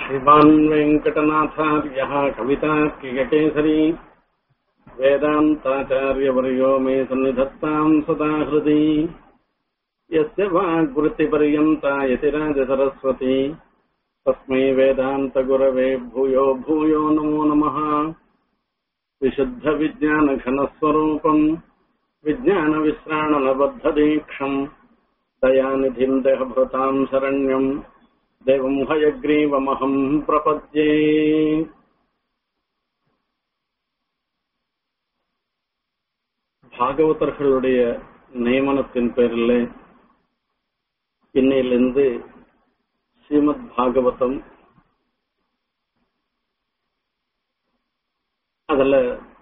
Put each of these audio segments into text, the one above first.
श्रीमान् वेङ्कटनाथार्यः कवितार्किककेसरी वेदान्ताचार्यवर्यो मे सन्निधत्ताम् सदा हृदि यस्य वाग्वृत्तिपर्यन्ता यतिराजसरस्वती तस्मै वेदान्तगुरवे भूयो भूयो नमो नमः विशुद्धविज्ञानघनस्वरूपम् विज्ञानविश्राणनबद्धदीक्षम् दयानिधिम् देहभृताम् शरण्यम् देवम् हयग्रीवमहम् प्रपद्ये பாகவதர்களுடைய நியமனத்தின் பேரில் இன்னையிலிருந்து ஸ்ரீமத் பாகவதம் அதுல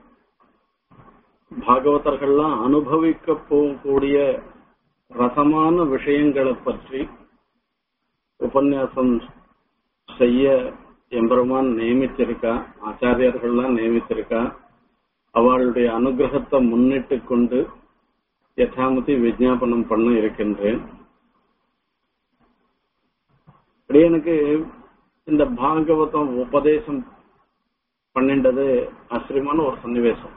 பாகவதர்கள்லாம் அனுபவிக்க போகக்கூடிய ரசமான விஷயங்களை பற்றி உபன்யாசம் செய்ய எம்பெருமான் நியமிச்சிருக்கா ஆச்சாரியர்கள்லாம் நியமிச்சிருக்கா அவளுடைய அனுகிரகத்தை முன்னிட்டு கொண்டு யதாமதி விஜாபனம் பண்ண இருக்கின்றேன் எனக்கு இந்த பாகவதம் உபதேசம் பண்ணிண்டது ஆச்சரியமான ஒரு சன்னிவேசம்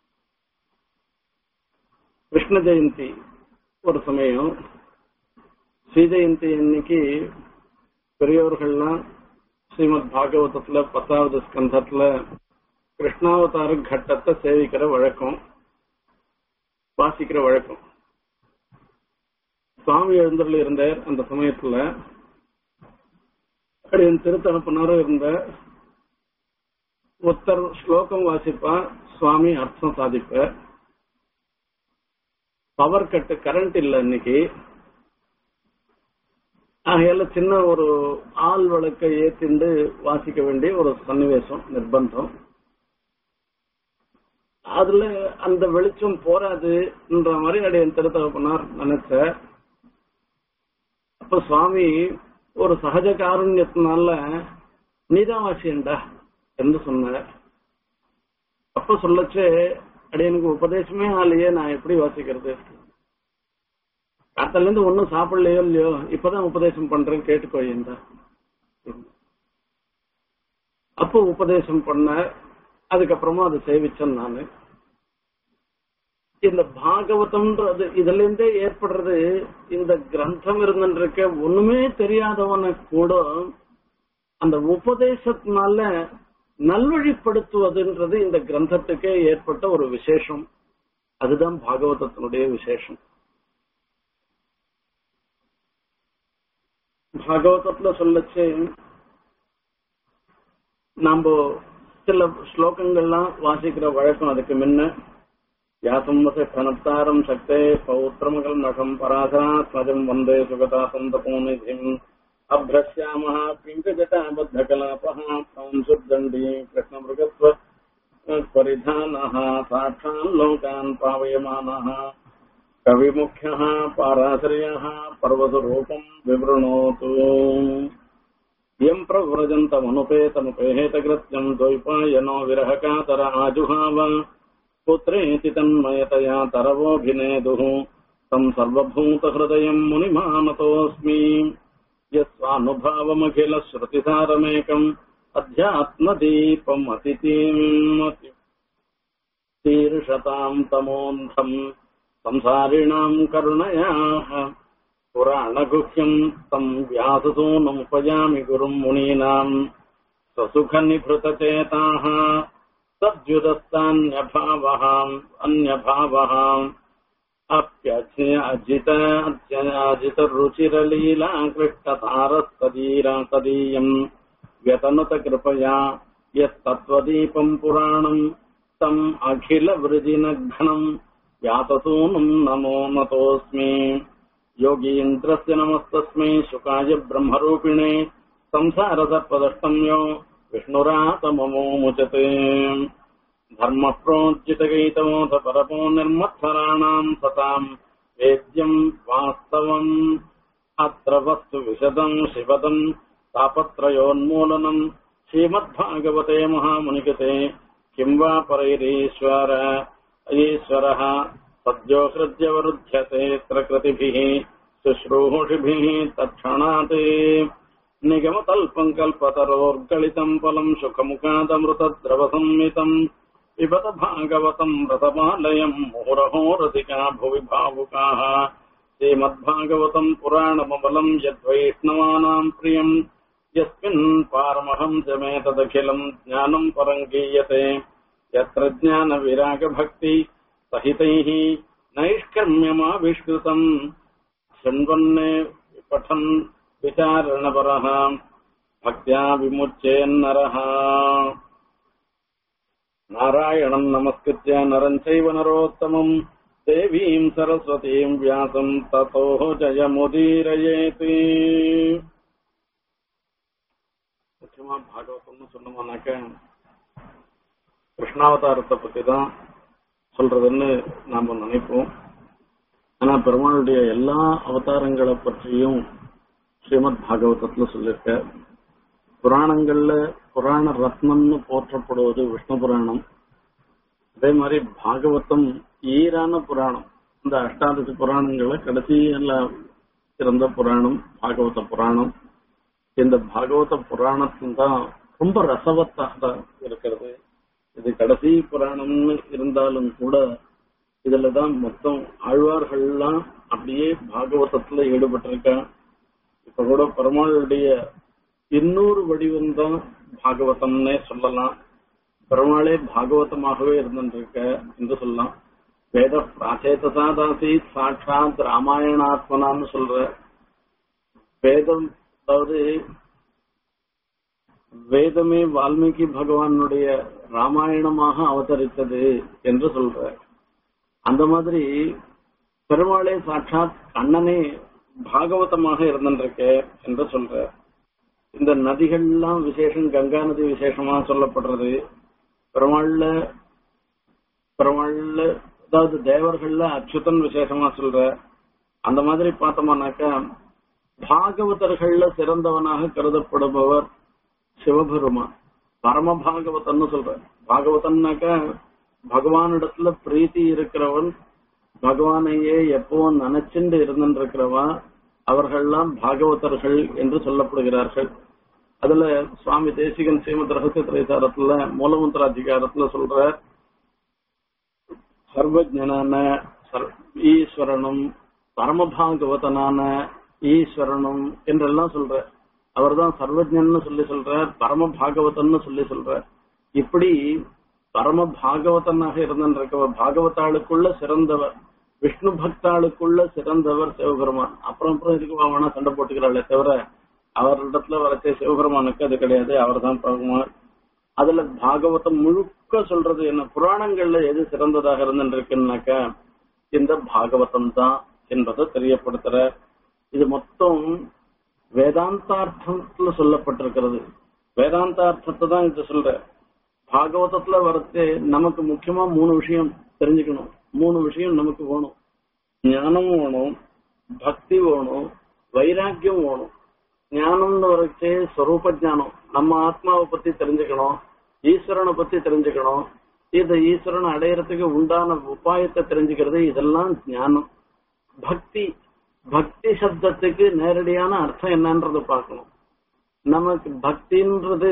கிருஷ்ண ஜெயந்தி ஒரு சமயம் ஸ்ரீ ஜெயந்தி அன்னைக்கு பெரியோர்கள்லாம் ஸ்ரீமத் பாகவதத்துல பத்தாவது ஸ்கந்தத்துல கிருஷ்ணாவதார கட்டத்தை சேவிக்கிற வழக்கம் வாசிக்கிற வழக்கம் சுவாமி எழுந்தருள் இருந்த அந்த சமயத்துல அப்படின்னு திருத்தனுப்பினரும் இருந்த ஒருத்தர் ஸ்லோகம் வாசிப்பா சுவாமி அர்த்தம் சாதிப்ப பவர் கட்டு கரண்ட் இல்ல இன்னைக்கு ஆகையால சின்ன ஒரு ஆள் வழக்கை ஏத்திண்டு வாசிக்க வேண்டிய ஒரு சன்னிவேசம் நிர்பந்தம் அதுல அந்த வெளிச்சம் போராதுன்ற மாதிரி அடைய திருத்தகப்பனார் நினைச்ச அப்ப சுவாமி ஒரு சகஜ காருண்யத்தினால நீதான் வாசியண்டா என்று சொன்ன அப்ப சொல்லச்சு அடையனுக்கு உபதேசமே ஆலையே நான் எப்படி வாசிக்கிறது காத்தல இருந்து ஒன்னும் சாப்பிடலையோ இல்லையோ இப்பதான் உபதேசம் பண்றேன் கேட்டுக்கோயேண்டா அப்போ உபதேசம் பண்ண அதுக்கப்புறமா அதை சேவிச்சேன் நானு இந்த பாகவதம்ன்றது இதுல இருந்தே ஏற்படுறது இந்த கிரந்தம் இருந்துருக்க ஒண்ணுமே தெரியாதவன கூட அந்த உபதேசத்தினால நல்வழிப்படுத்துவதுன்றது இந்த கிரந்தத்துக்கே ஏற்பட்ட ஒரு விசேஷம் அதுதான் பாகவதத்தினுடைய விசேஷம் பாகவதத்துல சொல்லச்சு நாம சில ஸ்லோகங்கள்லாம் வாசிக்கிற வழக்கம் அதுக்கு முன்ன யாசம்பச கனத்தாரம் சக்தே பௌத்திரமகல் நகம் பராசராத்மஜம் வந்தே சுகதா சந்தபோநிதிம் அப்ரஸ்யாமः पिङ्कजटाबद्धकलापः संसुर्दण्डी कृष्णमृगत्व परिधानः साक्षान् लोकान् पावयमानः कविमुख्यः पाराश्रयः पर्वतरूपम् विवृणोतु यम् प्रव्रजन्तमनुपेतमुपेहेतकृत्यम् द्वैपायनो विरहकातर आजुहाव पुत्रेति तन्मयतया तरवोऽभिनेदुः तम् सर्वभूतहृदयम् मुनिमानतोऽस्मि यस्वानुभावमखिलश्रुतिसारमेकम् अध्यात्मदीपम् अतिथीम् शीर्षताम् तमोऽन्धम् संसारिणाम् करुणयाः पुराणगुह्यम् तम् व्याससूनमुपयामि गुरुम् मुनीनाम् स्वसुखनिभृतचेताः तद्युदस्तान्यभावः अन्यभावः अप्यजित अजित रुचिरलीला कृष्टतारस्तदीरा तदीयम् व्यतनुत कृपया यत्तत्त्वदीपम् पुराणम् तम् अखिलवृजिनघ्नम् व्याससूनम् नमो नतोऽस्मि योगीन्द्रस्य नमस्तस्मै शुकाय ब्रह्मरूपिणे संसारसर्पदष्टम् यो विष्णुरातममो मुचते धर्मः प्रोज्जितगैतमोऽथ परमो निर्मत्सराणाम् सताम् वेद्यम् वास्तवम् अत्र वस्तु विशदम् शिवदम् तापत्रयोन्मूलनम् श्रीमद्भागवते महामुनिकते किम् वा परैरीश्वर ईश्वरः सद्यो हृद्यवरुध्यते प्रकृतिभिः शुश्रूषिभिः तत्क्षणात् निगमतल्पम् कल्पतरोर्गलितम् फलम् सुखमुखादमृतद्रवसंमितम् पिबत भागवतम् रतमालयम् मुहुरहोरधिका भुवि भावुकाः श्रीमद्भागवतम् पुराणमबलम् यद्वैष्णवानाम् प्रियम् यस्मिन् पारमहंसमेतदखिलम् ज्ञानम् परम् गीयते यत्र ज्ञानविरागभक्ति सहितैः नैष्कर्म्यमाविष्कृतम् शृण्वन् पठन् विचारणपरः भक्त्या विमुच्येन्नरः नारायणम् नमस्कृत्य नरम् चैव नरोत्तमम् देवीम् सरस्वतीम् व्यासम् ततो ஜெயமுதீரயேதி முக்கியமா பாகவதம்னு சொன்னோம்னாக்க கிருஷ்ணாவதாரத்தை பத்தி தான் சொல்றதுன்னு நாம நினைப்போம் ஆனா பெருமாளுடைய எல்லா அவதாரங்களை பற்றியும் ஸ்ரீமத் பாகவதத்துல சொல்லியிருக்க புராணங்கள்ல புராண ரத்னம்னு போற்றப்படுவது விஷ்ணு புராணம் அதே மாதிரி பாகவதம் ஈரான புராணம் இந்த அஷ்டாதசி புராணங்களை கடைசியில சிறந்த புராணம் பாகவத புராணம் இந்த பாகவத புராணத்தின் தான் ரொம்ப ரசவத்தாக இருக்கிறது இது கடைசி புராணம்னு இருந்தாலும் கூட இதுலதான் மொத்தம் ஆழ்வார்கள்லாம் அப்படியே பாகவதத்துல ஈடுபட்டிருக்கா இப்ப கூட பெருமாளுடைய இன்னொரு வடிவம் தான் பாகவதம்னே சொல்லலாம் பெருமாளே பாகவதமாகவே இருந்துருக்க என்று சொல்லலாம் வேத பிராச்சேதசா தாசி சாட்சாத் ராமாயணாத்மனான்னு சொல்ற வேதம் அதாவது வேதமே வால்மீகி பகவானுடைய ராமாயணமாக அவதரித்தது என்று சொல்ற அந்த மாதிரி பெருமாளே சாட்சாத் கண்ணனே பாகவதமாக இருந்திருக்க என்று சொல்ற இந்த நதிகள்லாம் விசேஷம் கங்கா நதி விசேஷமா சொல்லப்படுறது பெருமாள்ல பெருமாள்ல அதாவது தேவர்கள்ல அச்சுதன் விசேஷமா சொல்ற அந்த மாதிரி பார்த்தோம்னாக்கா பாகவதர்கள்ல சிறந்தவனாக கருதப்படுபவர் சிவபெருமான் பரம பாகவதன்னு சொல்ற பாகவதன்னாக்கா பகவானிடத்துல பிரீத்தி இருக்கிறவன் பகவானையே எப்பவும் நினைச்சுண்டு இருந்திருக்கிறவா அவர்கள்லாம் பாகவதர்கள் என்று சொல்லப்படுகிறார்கள் அதுல சுவாமி தேசிகன் ஸ்ரீமத் ரகசிய திரைசாரத்துல மூலமந்திர அதிகாரத்துல சொல்ற சர்வஜனான ஈஸ்வரனும் பரமபாகவதனான ஈஸ்வரனும் என்றெல்லாம் சொல்ற அவர்தான் சர்வஜன்னு சொல்லி சொல்ற பரம பாகவதன்னு சொல்லி சொல்ற இப்படி பரம பாகவதனாக இருந்திருக்கவர் பாகவதாளுக்குள்ள சிறந்தவர் விஷ்ணு பக்தாளுக்குள்ள சிறந்தவர் சிவபெருமான் அப்புறம் அப்புறம் இதுக்கு வேணா சண்டை போட்டுக்கிறாளே தவிர அவரிடத்துல வரச்சே சிவபெருமானுக்கு அது கிடையாது அவர் தான் பகவான் அதுல பாகவதம் முழுக்க சொல்றது என்ன புராணங்கள்ல எது சிறந்ததாக இருந்துருக்குன்னாக்கா இந்த பாகவதம் தான் என்பதை தெரியப்படுத்துற இது மொத்தம் வேதாந்தார்த்தத்துல சொல்லப்பட்டிருக்கிறது வேதாந்தார்த்தத்தை தான் இது சொல்ற பாகவதத்துல வரது நமக்கு முக்கியமா மூணு விஷயம் தெரிஞ்சுக்கணும் மூணு விஷயம் நமக்கு வேணும் ஞானமும் வேணும் பக்தி வேணும் வைராக்கியம் வேணும் ஞானம்னு வரச்சே ஸ்வரூப ஞானம் நம்ம ஆத்மாவை பத்தி தெரிஞ்சுக்கணும் ஈஸ்வரனை பத்தி தெரிஞ்சுக்கணும் இந்த ஈஸ்வரனை அடையறதுக்கு உண்டான உபாயத்தை தெரிஞ்சுக்கிறது இதெல்லாம் ஞானம் பக்தி பக்தி சப்தத்துக்கு நேரடியான அர்த்தம் என்னன்றத பார்க்கணும் நமக்கு பக்தின்றது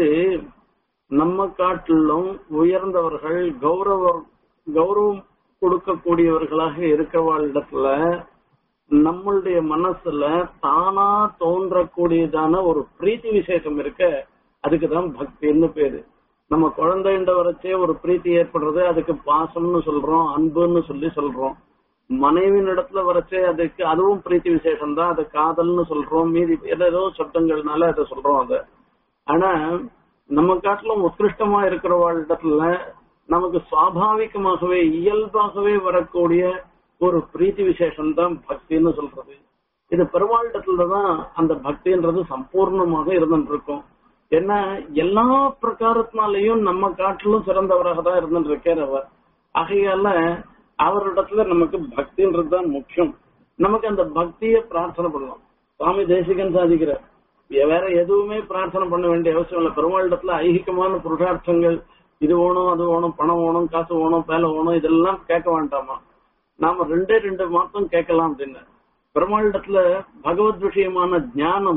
நம்ம காட்டிலும் உயர்ந்தவர்கள் கௌரவ கௌரவம் கொடுக்கக்கூடியவர்களாக இருக்கிறவாளிடத்துல நம்மளுடைய மனசுல தானா தோன்றக்கூடியதான ஒரு பிரீத்தி விசேஷம் இருக்க அதுக்குதான் பக்தின்னு பேரு நம்ம குழந்தைன்ற வரைச்சே ஒரு பிரீத்தி ஏற்படுறது அதுக்கு பாசம்னு சொல்றோம் அன்புன்னு சொல்லி சொல்றோம் மனைவியின் இடத்துல வரச்சே அதுக்கு அதுவும் பிரீத்தி விசேஷம் தான் அது காதல்னு சொல்றோம் மீதி ஏதோ சப்தங்கள்னால அதை சொல்றோம் அத ஆனா நம்ம காட்டிலும் உத்கிருஷ்டமா இருக்கிறவாளிடத்துல நமக்கு சுவாபாவிகமாகவே இயல்பாகவே வரக்கூடிய ஒரு பிரீத்தி விசேஷம் தான் பக்தின்னு சொல்றது இது பெருமாளிடத்துலதான் அந்த பக்தின்றது சம்பூர்ணமாக இருந்துட்டு இருக்கும் ஏன்னா எல்லா பிரகாரத்தினாலையும் நம்ம காட்டிலும் சிறந்தவராக தான் இருந்துட்டு இருக்கார் அவர் ஆகையால அவரிடத்துல நமக்கு பக்தின்றது தான் முக்கியம் நமக்கு அந்த பக்தியை பிரார்த்தனை பண்ணலாம் சுவாமி தேசிகன் சாதிக்கிற வேற எதுவுமே பிரார்த்தனை பண்ண வேண்டிய அவசியம் இல்லை பெருமாளிடத்துல ஐகிகமான புருஷார்த்தங்கள் இது வேணும் அது வேணும் பணம் வேணும் காசு வேணும் வேலை வேணும் இதெல்லாம் கேட்க வேண்டாமா நாம ரெண்டே ரெண்டு மாத்தம் கேட்கலாம் அப்படின்னு பெருமாளிடத்துல பகவத் விஷயமான ஞானம்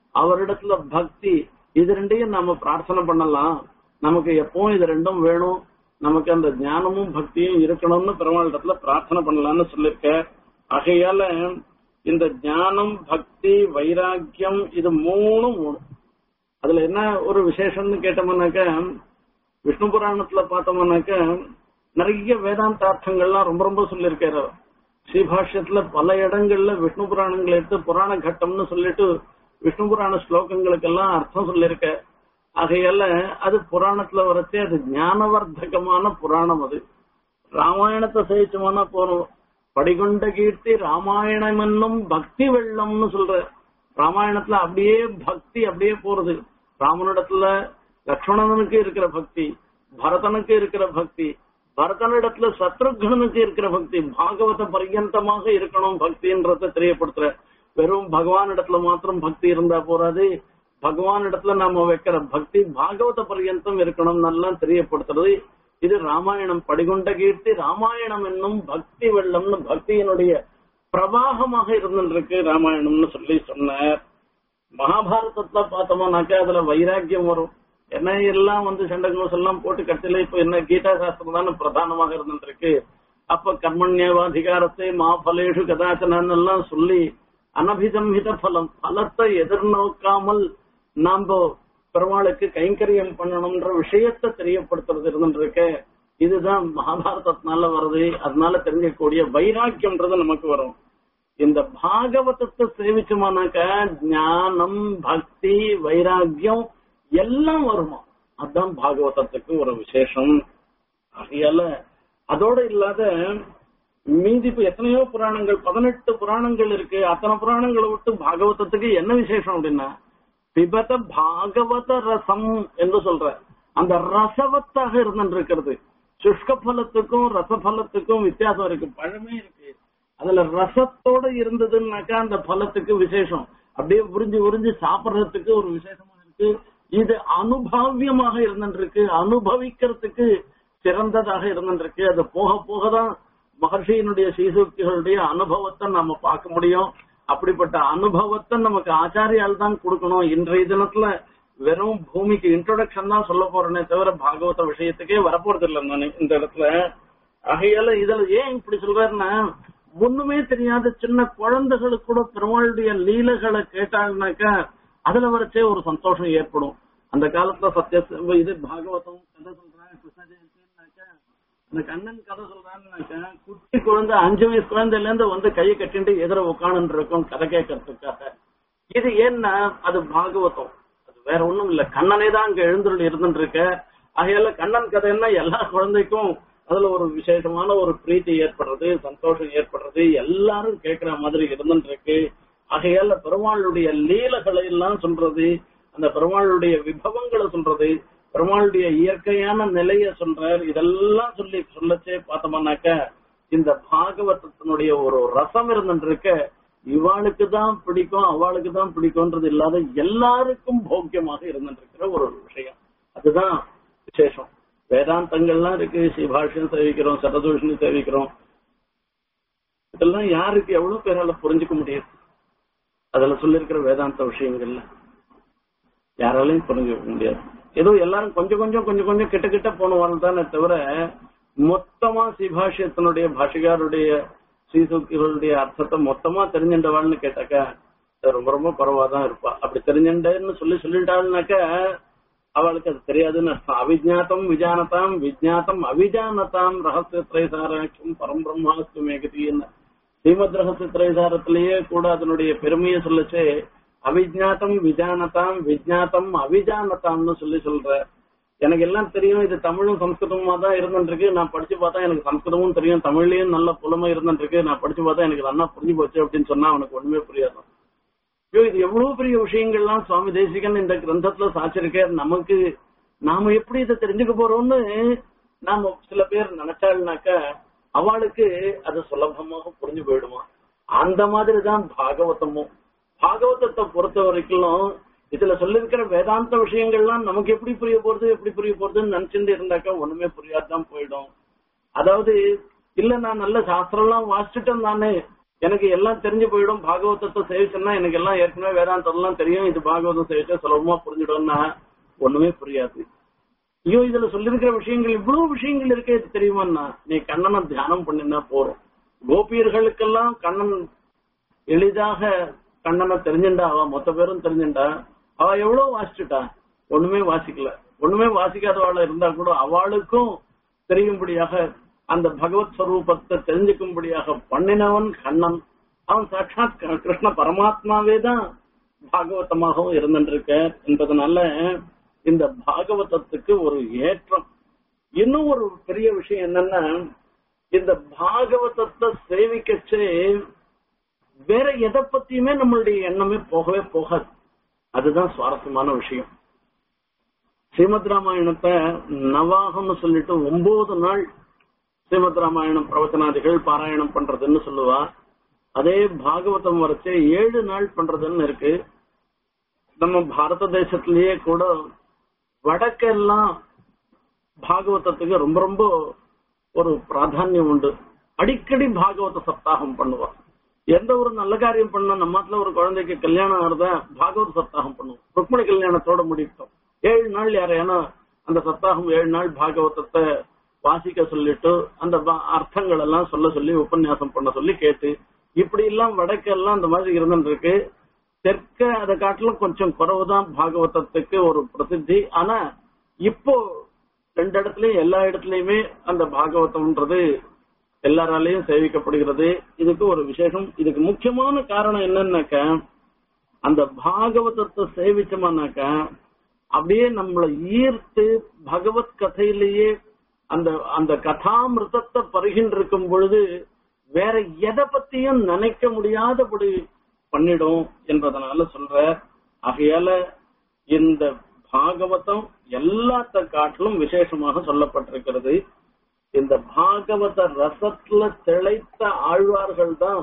அவரிடத்துல பக்தி இது ரெண்டையும் நாம பிரார்த்தனை பண்ணலாம் நமக்கு எப்பவும் இது ரெண்டும் வேணும் நமக்கு அந்த ஞானமும் பக்தியும் இருக்கணும்னு பெருமாளிடத்துல பிரார்த்தனை பண்ணலாம்னு சொல்லிருக்க ஆகையால இந்த ஞானம் பக்தி வைராக்கியம் இது மூணும் மூணு அதுல என்ன ஒரு விசேஷம்னு கேட்டோம்னாக்க விஷ்ணு புராணத்துல பார்த்தோம்னாக்க நிறைய வேதாந்தார்த்தங்கள்லாம் ரொம்ப ரொம்ப சொல்லியிருக்காரு ஸ்ரீபாஷ்யத்துல பல இடங்கள்ல விஷ்ணு புராணங்களை எடுத்து புராண கட்டம்னு சொல்லிட்டு விஷ்ணு புராண ஸ்லோகங்களுக்கெல்லாம் அர்த்தம் சொல்லியிருக்க ஆகையால அது புராணத்துல வரச்சே அது ஞானவர்த்தகமான புராணம் அது ராமாயணத்தை சேவிச்சோம்னா போறோம் படிகொண்ட கீர்த்தி ராமாயணம் என்னும் பக்தி வெள்ளம்னு சொல்ற ராமாயணத்துல அப்படியே பக்தி அப்படியே போறது ராமனிடத்துல லக்ஷ்மணனுக்கு இருக்கிற பக்தி பரதனுக்கு இருக்கிற பக்தி பரதனிடத்துல சத்ருகனுக்கு இருக்கிற பக்தி பாகவத பர்யந்தமாக இருக்கணும் பக்தின்றத தெரியப்படுத்துற வெறும் பகவான் இடத்துல மாத்திரம் பக்தி இருந்தா போறாது பகவான் இடத்துல நாம வைக்கிற பக்தி பாகவத பர்யந்தம் இருக்கணும் நல்லா தெரியப்படுத்துறது இது ராமாயணம் படிகொண்ட கீர்த்தி ராமாயணம் என்னும் பக்தி வெள்ளம்னு பக்தியினுடைய பிரவாகமாக இருந்துருக்கு ராமாயணம்னு சொல்லி சொன்னார் மகாபாரதத்துல பார்த்தோம்னாக்கா அதுல வைராக்கியம் வரும் என்ன எல்லாம் வந்து சண்டகோஸ் எல்லாம் போட்டு கடைசியில இப்ப என்ன கீதா சாஸ்திரம் தானே பிரதானமாக இருந்துருக்கு அப்ப கர்மண்யவாதிகாரத்தை மாபலேஷு கதாச்சனன் எல்லாம் சொல்லி அனபிசம்ஹித பலம் பலத்தை எதிர்நோக்காமல் நாம பெருமாளுக்கு கைங்கரியம் பண்ணணும்ன்ற விஷயத்தை தெரியப்படுத்துறது இருந்துருக்கு இதுதான் மகாபாரதத்தினால வருது அதனால தெரிஞ்சக்கூடிய வைராக்கியம்ன்றது நமக்கு வரும் இந்த பாகவதத்தை சேவிச்சோமானாக்க ஞானம் பக்தி வைராக்கியம் எல்லாம் வருமா அதுதான் பாகவதத்துக்கு ஒரு விசேஷம் ஆகையால அதோட இல்லாத மீதி இப்ப எத்தனையோ புராணங்கள் பதினெட்டு புராணங்கள் இருக்கு அத்தனை புராணங்களை விட்டு பாகவதத்துக்கு என்ன விசேஷம் அப்படின்னா பிபத பாகவத ரசம் என்று சொல்ற அந்த ரசவத்தாக இருந்துருக்கிறது சுஷ்க பலத்துக்கும் ரசபலத்துக்கும் வித்தியாசம் இருக்கு பழமே இருக்கு அதுல ரசத்தோட இருந்ததுன்னாக்கா அந்த பலத்துக்கு விசேஷம் அப்படியே உறிஞ்சு உறிஞ்சு சாப்பிடுறதுக்கு ஒரு விசேஷமா இருக்கு இது அனுபவியமாக இருந்துருக்கு அனுபவிக்கிறதுக்கு சிறந்ததாக இருந்துருக்கு அது போக போகதான் மகர்ஷியினுடைய சீசூக்திகளுடைய அனுபவத்தை நம்ம பார்க்க முடியும் அப்படிப்பட்ட அனுபவத்தை நமக்கு ஆச்சாரியால் தான் கொடுக்கணும் இன்றைய தினத்துல வெறும் பூமிக்கு இன்ட்ரோடக்ஷன் தான் சொல்ல போறேனே தவிர பாகவத விஷயத்துக்கே வரப்போறது இல்லை நான் இந்த இடத்துல ஆகையால இதுல ஏன் இப்படி சொல்றாருன்னா ஒண்ணுமே தெரியாத சின்ன குழந்தைகளுக்கு கூட பெருமாளுடைய லீலைகளை கேட்டாங்கனாக்கா அதுல வரைச்சே ஒரு சந்தோஷம் ஏற்படும் அந்த காலத்துல சத்திய இது பாகவதம் கதை சொல்றாங்க கிருஷ்ண ஜெயந்தினாக்கா அந்த கண்ணன் கதை சொல்றாங்கனாக்கா குட்டி குழந்தை அஞ்சு வயசு குழந்தைல இருந்து வந்து கையை கட்டிட்டு எதிர உட்காந்து இருக்கும் கதை கேட்கறதுக்காக இது ஏன்னா அது பாகவதம் அது வேற ஒண்ணும் இல்ல கண்ணனே தான் அங்க எழுந்துள்ள இருந்துட்டு இருக்க ஆகையால கண்ணன் கதைன்னா எல்லா குழந்தைக்கும் அதுல ஒரு விசேஷமான ஒரு பிரீத்தி ஏற்படுறது சந்தோஷம் ஏற்படுறது எல்லாரும் கேட்கிற மாதிரி இருந்துட்டு இருக்கு ஆகையால பெருமாளுடைய லீலைகளை எல்லாம் சொல்றது அந்த பெருமாளுடைய விபவங்களை சொல்றது பெருமாளுடைய இயற்கையான நிலைய சொல்றார் இதெல்லாம் சொல்லி சொல்லச்சே பார்த்தோம்னாக்க இந்த பாகவதத்தினுடைய ஒரு ரசம் இருந்துருக்க இவாளுக்கு தான் பிடிக்கும் அவளுக்கு தான் பிடிக்கும்ன்றது இல்லாத எல்லாருக்கும் போக்கியமாக இருந்துருக்கிற ஒரு விஷயம் அதுதான் விசேஷம் வேதாந்தங்கள்லாம் இருக்கு ஸ்ரீபாஷ்யம் சேவிக்கிறோம் சரதூஷணி சேவிக்கிறோம் இதெல்லாம் யாருக்கு எவ்வளவு பேரால புரிஞ்சுக்க முடியாது அதுல சொல்லிருக்கிற வேதாந்த விஷயங்கள்ல யாராலையும் புரிஞ்சுக்க முடியாது ஏதோ எல்லாரும் கொஞ்சம் கொஞ்சம் கொஞ்சம் கொஞ்சம் கிட்ட கிட்ட போனவாள் தானே தவிர மொத்தமா ஸ்ரீபாஷ்யத்தினுடைய பாஷிகாருடைய ஸ்ரீசூக்திகளுடைய அர்த்தத்தை மொத்தமா தெரிஞ்சின்றவாள்னு கேட்டாக்கா ரொம்ப ரொம்ப குறவாதான் இருப்பா அப்படி தெரிஞ்சின்றன்னு சொல்லி சொல்லிட்டாள்னாக்க அவளுக்கு அது தெரியாதுன்னு அர்த்தம் அவிஜாத்தம் விஜானதாம் விஜாத்தம் அவிஜானதாம் ரகசிய திரைசாராட்சம் பரம்பிரம்மாஸ்து மேகதின்னு ஸ்ரீமத் ரகசிய திரைசாரத்திலேயே கூட அதனுடைய பெருமையை சொல்லச்சே அவிஜாத்தம் விஜானதாம் விஜாத்தம் அவிஜானதாம்னு சொல்லி சொல்ற எனக்கு எல்லாம் தெரியும் இது தமிழும் சம்ஸ்கிருதமா தான் இருந்துருக்கு நான் படிச்சு பார்த்தா எனக்கு சம்ஸ்கிருதமும் தெரியும் தமிழ்லயும் நல்ல புலமை இருந்துருக்கு நான் படிச்சு பார்த்தா எனக்கு நல்லா புரிஞ்சு போச்சு அப்படின்னு சொன்னா அவனுக்கு ஒண்ணுமே புரியாது ஐயோ இது எவ்வளவு பெரிய விஷயங்கள்லாம் சுவாமி தேசிகன் இந்த கிரந்தத்துல சாச்சிருக்கார் நமக்கு நாம எப்படி இதை தெரிஞ்சுக்க போறோம்னு நாம சில பேர் நினைச்சாள்னாக்க அவளுக்கு அது சுலபமாக புரிஞ்சு போயிடுமா அந்த மாதிரிதான் பாகவதமும் பாகவதத்தை பொறுத்த வரைக்கும் இதுல சொல்லிருக்கிற வேதாந்த விஷயங்கள்லாம் நமக்கு எப்படி புரிய போறது எப்படி புரிய போறதுன்னு நினைச்சுட்டு இருந்தாக்கா ஒண்ணுமே புரியாதான் போயிடும் அதாவது இல்ல நான் நல்ல சாஸ்திரம் எல்லாம் வாசிச்சுட்டேன் தானே எனக்கு எல்லாம் தெரிஞ்சு போயிடும் பாகவதத்தை சேவிச்சோம்னா எனக்கு எல்லாம் ஏற்கனவே வேதாந்தம் எல்லாம் தெரியும் இது பாகவதம் சேவிச்சா சுலபமா புரிஞ்சிடும்னா ஒண்ணுமே புரியாது ஐயோ இதுல சொல்லிருக்கிற விஷயங்கள் இவ்வளவு விஷயங்கள் இருக்கே இது தெரியுமான்னா நீ கண்ணனை தியானம் பண்ணினா போறோம் கோபியர்களுக்கெல்லாம் கண்ணன் எளிதாக கண்ணனை தெரிஞ்சுண்டா அவ மொத்த பேரும் தெரிஞ்சுண்டா அவ எவ்வளவு வாசிச்சுட்டா ஒண்ணுமே வாசிக்கல ஒண்ணுமே வாசிக்காதவாள இருந்தா கூட அவளுக்கும் தெரியும்படியாக அந்த பகவத் ஸ்வரூபத்தை தெரிஞ்சுக்கும்படியாக பண்ணினவன் கண்ணன் அவன் சாட்சாத் க- கிருஷ்ண பரமாத்மாவே தான் பாகவதமாகவும் இருந்துருக்க என்பதனால இந்த பாகவதத்துக்கு ஒரு ஏற்றம் இன்னும் ஒரு பெரிய விஷயம் என்னன்னா இந்த பாகவதத்தை சேவிக்கச்சே வேற எதை பத்தியுமே நம்மளுடைய எண்ணமே போகவே போகாது அதுதான் சுவாரஸ்யமான விஷயம் ஸ்ரீமத் ராமாயணத்தை நவாகம்னு சொல்லிட்டு ஒன்பது நாள் ஸ்ரீமத் ராமாயணம் பிரவச்சனாதிகள் பாராயணம் பண்றதுன்னு சொல்லுவா அதே பாகவதம் வரைச்சே ஏழு நாள் பண்றதுன்னு இருக்கு நம்ம பாரத தேசத்திலேயே கூட வடக்கெல்லாம் பாகவதத்துக்கு ரொம்ப ரொம்ப ஒரு பிராதானியம் உண்டு அடிக்கடி பாகவத சப்தாகம் பண்ணுவா எந்த ஒரு நல்ல காரியம் பண்ணா நம்ம நாட்டுல ஒரு குழந்தைக்கு கல்யாணம் ஆகுதா பாகவத சப்தாகம் பண்ணுவோம் ருக்மணி கல்யாணத்தோட முடித்தோம் ஏழு நாள் யாரையானா அந்த சப்தாகம் ஏழு நாள் பாகவதத்தை வாசிக்க சொல்லிட்டு அந்த ப- அர்த்தங்கள் எல்லாம் சொல்ல சொல்லி உபன்யாசம் பண்ண சொல்லி கேட்டு இப்படி எல்லாம் வடக்கெல்லாம் அந்த மாதிரி இருந்துட்டு இருக்கு தெற்க அதை காட்டிலும் கொஞ்சம் குறைவுதான் பாகவதத்துக்கு ஒரு பிரசித்தி ஆனா இப்போ ரெண்டு இடத்துலயும் எல்லா இடத்துலயுமே அந்த பாகவதம்ன்றது எல்லாராலையும் சேவிக்கப்படுகிறது இதுக்கு ஒரு விசேஷம் இதுக்கு முக்கியமான காரணம் என்னன்னாக்கா அந்த பாகவதத்தை சேவிச்சோம்னாக்கா அப்படியே நம்மளை ஈர்த்து பகவத் கதையிலேயே அந்த அந்த கதாமிருதத்தை பருகின்ற இருக்கும் பொழுது வேற எதை பத்தியும் நினைக்க முடியாதபடி பண்ணிடும் என்பதனால சொல்ற ஆகையால இந்த பாகவதம் எல்லாத்த காட்டிலும் விசேஷமாக சொல்லப்பட்டிருக்கிறது இந்த பாகவத ரசத்துல திளைத்த ஆழ்வார்கள் தான்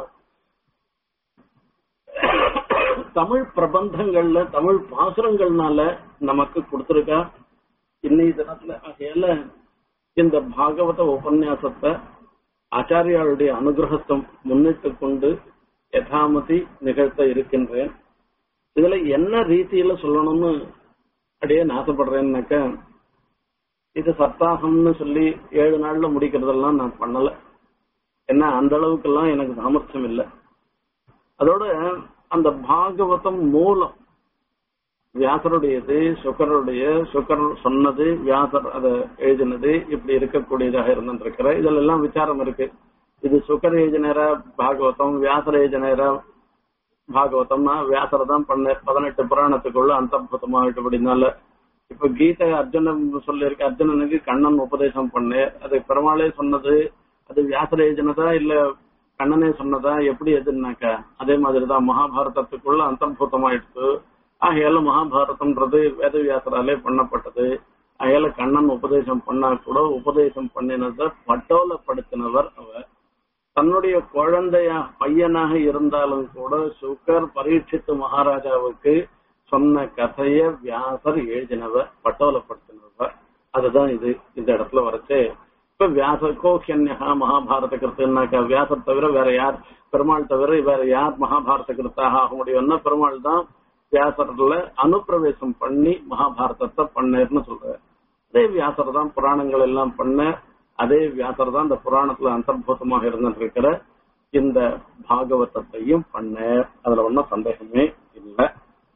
தமிழ் பிரபந்தங்கள்ல தமிழ் பாசுரங்கள்னால நமக்கு கொடுத்திருக்கா இன்னைய தினத்துல ஆகையால இந்த பாகவத உபன்யாசத்தை ஆச்சாரியாளுடைய அனுகிரகத்தை முன்னிட்டு கொண்டு யதாமதி நிகழ்த்த இருக்கின்றேன் இதுல என்ன ரீதியில சொல்லணும்னு அப்படியே ஆசைப்படுறேன்னாக்க இது சப்தாகம்னு சொல்லி ஏழு நாள்ல முடிக்கிறதெல்லாம் நான் பண்ணல ஏன்னா அந்த அளவுக்கெல்லாம் எனக்கு சாமர்த்தியம் இல்லை அதோட அந்த பாகவதம் மூலம் வியாசருடையது சுக்கருடைய சுக்கர் சொன்னது வியாசர் அதை எழுதினது இப்படி இருக்கக்கூடியதாக இருந்திருக்கிற இதுல எல்லாம் விசாரம் இருக்கு இது சுக்கர் எழுதினரா பாகவதம் வியாசர் எழுதினரா பாகவதம்னா வியாசர் தான் பண்ண பதினெட்டு புராணத்துக்குள்ள அந்தர்புதமாகிட்டு அப்படின்னால இப்ப கீதை அர்ஜுனன் சொல்லியிருக்கு அர்ஜுனனுக்கு கண்ணன் உபதேசம் பண்ணு அது பெருமாளே சொன்னது அது வியாசர் எழுதினதா இல்ல கண்ணனே சொன்னதா எப்படி எதுனாக்கா அதே மாதிரிதான் மகாபாரதத்துக்குள்ள அந்தர்பூதமாயிடுச்சு ஆகையால மகாபாரதம்ன்றது வேதவியாசராலே பண்ணப்பட்டது ஆகையால கண்ணன் உபதேசம் பண்ணா கூட உபதேசம் பண்ணினத பட்டோலப்படுத்தினவர் அவர் தன்னுடைய குழந்தையா பையனாக இருந்தாலும் கூட சுகர் பரீட்சித்து மகாராஜாவுக்கு சொன்ன கதைய வியாசர் எழுதினவர் பட்டோலப்படுத்தினவர் அதுதான் இது இந்த இடத்துல வரைச்சு இப்ப வியாசர் கோஹியன்யா மகாபாரத கிருத்துனாக்கா வியாசர் தவிர வேற யார் பெருமாள் தவிர வேற யார் மகாபாரத கிருத்தாக ஆக முடியும்னா பெருமாள் தான் வியாசர்ல அனுப்பிரவேசம் பண்ணி மகாபாரதத்தை பண்ணேர்னு சொல்றாரு அதே வியாசர் தான் புராணங்கள் எல்லாம் பண்ண அதே வியாசர் தான் இந்த புராணத்துல அந்தர்பூதமாக இருந்துட்டு இருக்கிற இந்த பாகவதத்தையும் பண்ண அதுல ஒன்னும் சந்தேகமே இல்லை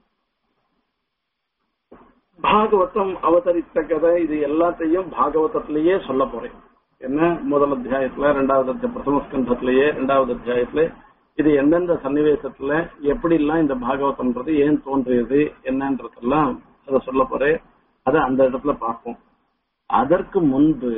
பாகவதம் அவதரித்த கதை இது எல்லாத்தையும் பாகவதத்திலேயே சொல்ல போறேன் என்ன முதல் அத்தியாயத்துல ரெண்டாவது அத்தியாய- பிரதம ஸ்கந்தத்திலேயே ரெண்டாவது அத்தியாயத்துல இது எந்தெந்த சன்னிவேசத்துல எப்படி எல்லாம் இந்த பாகவதம்ன்றது ஏன் தோன்றியது என்னன்றதெல்லாம் அதை சொல்ல போறேன் அதை அந்த இடத்துல பார்ப்போம் அதற்கு முன்பு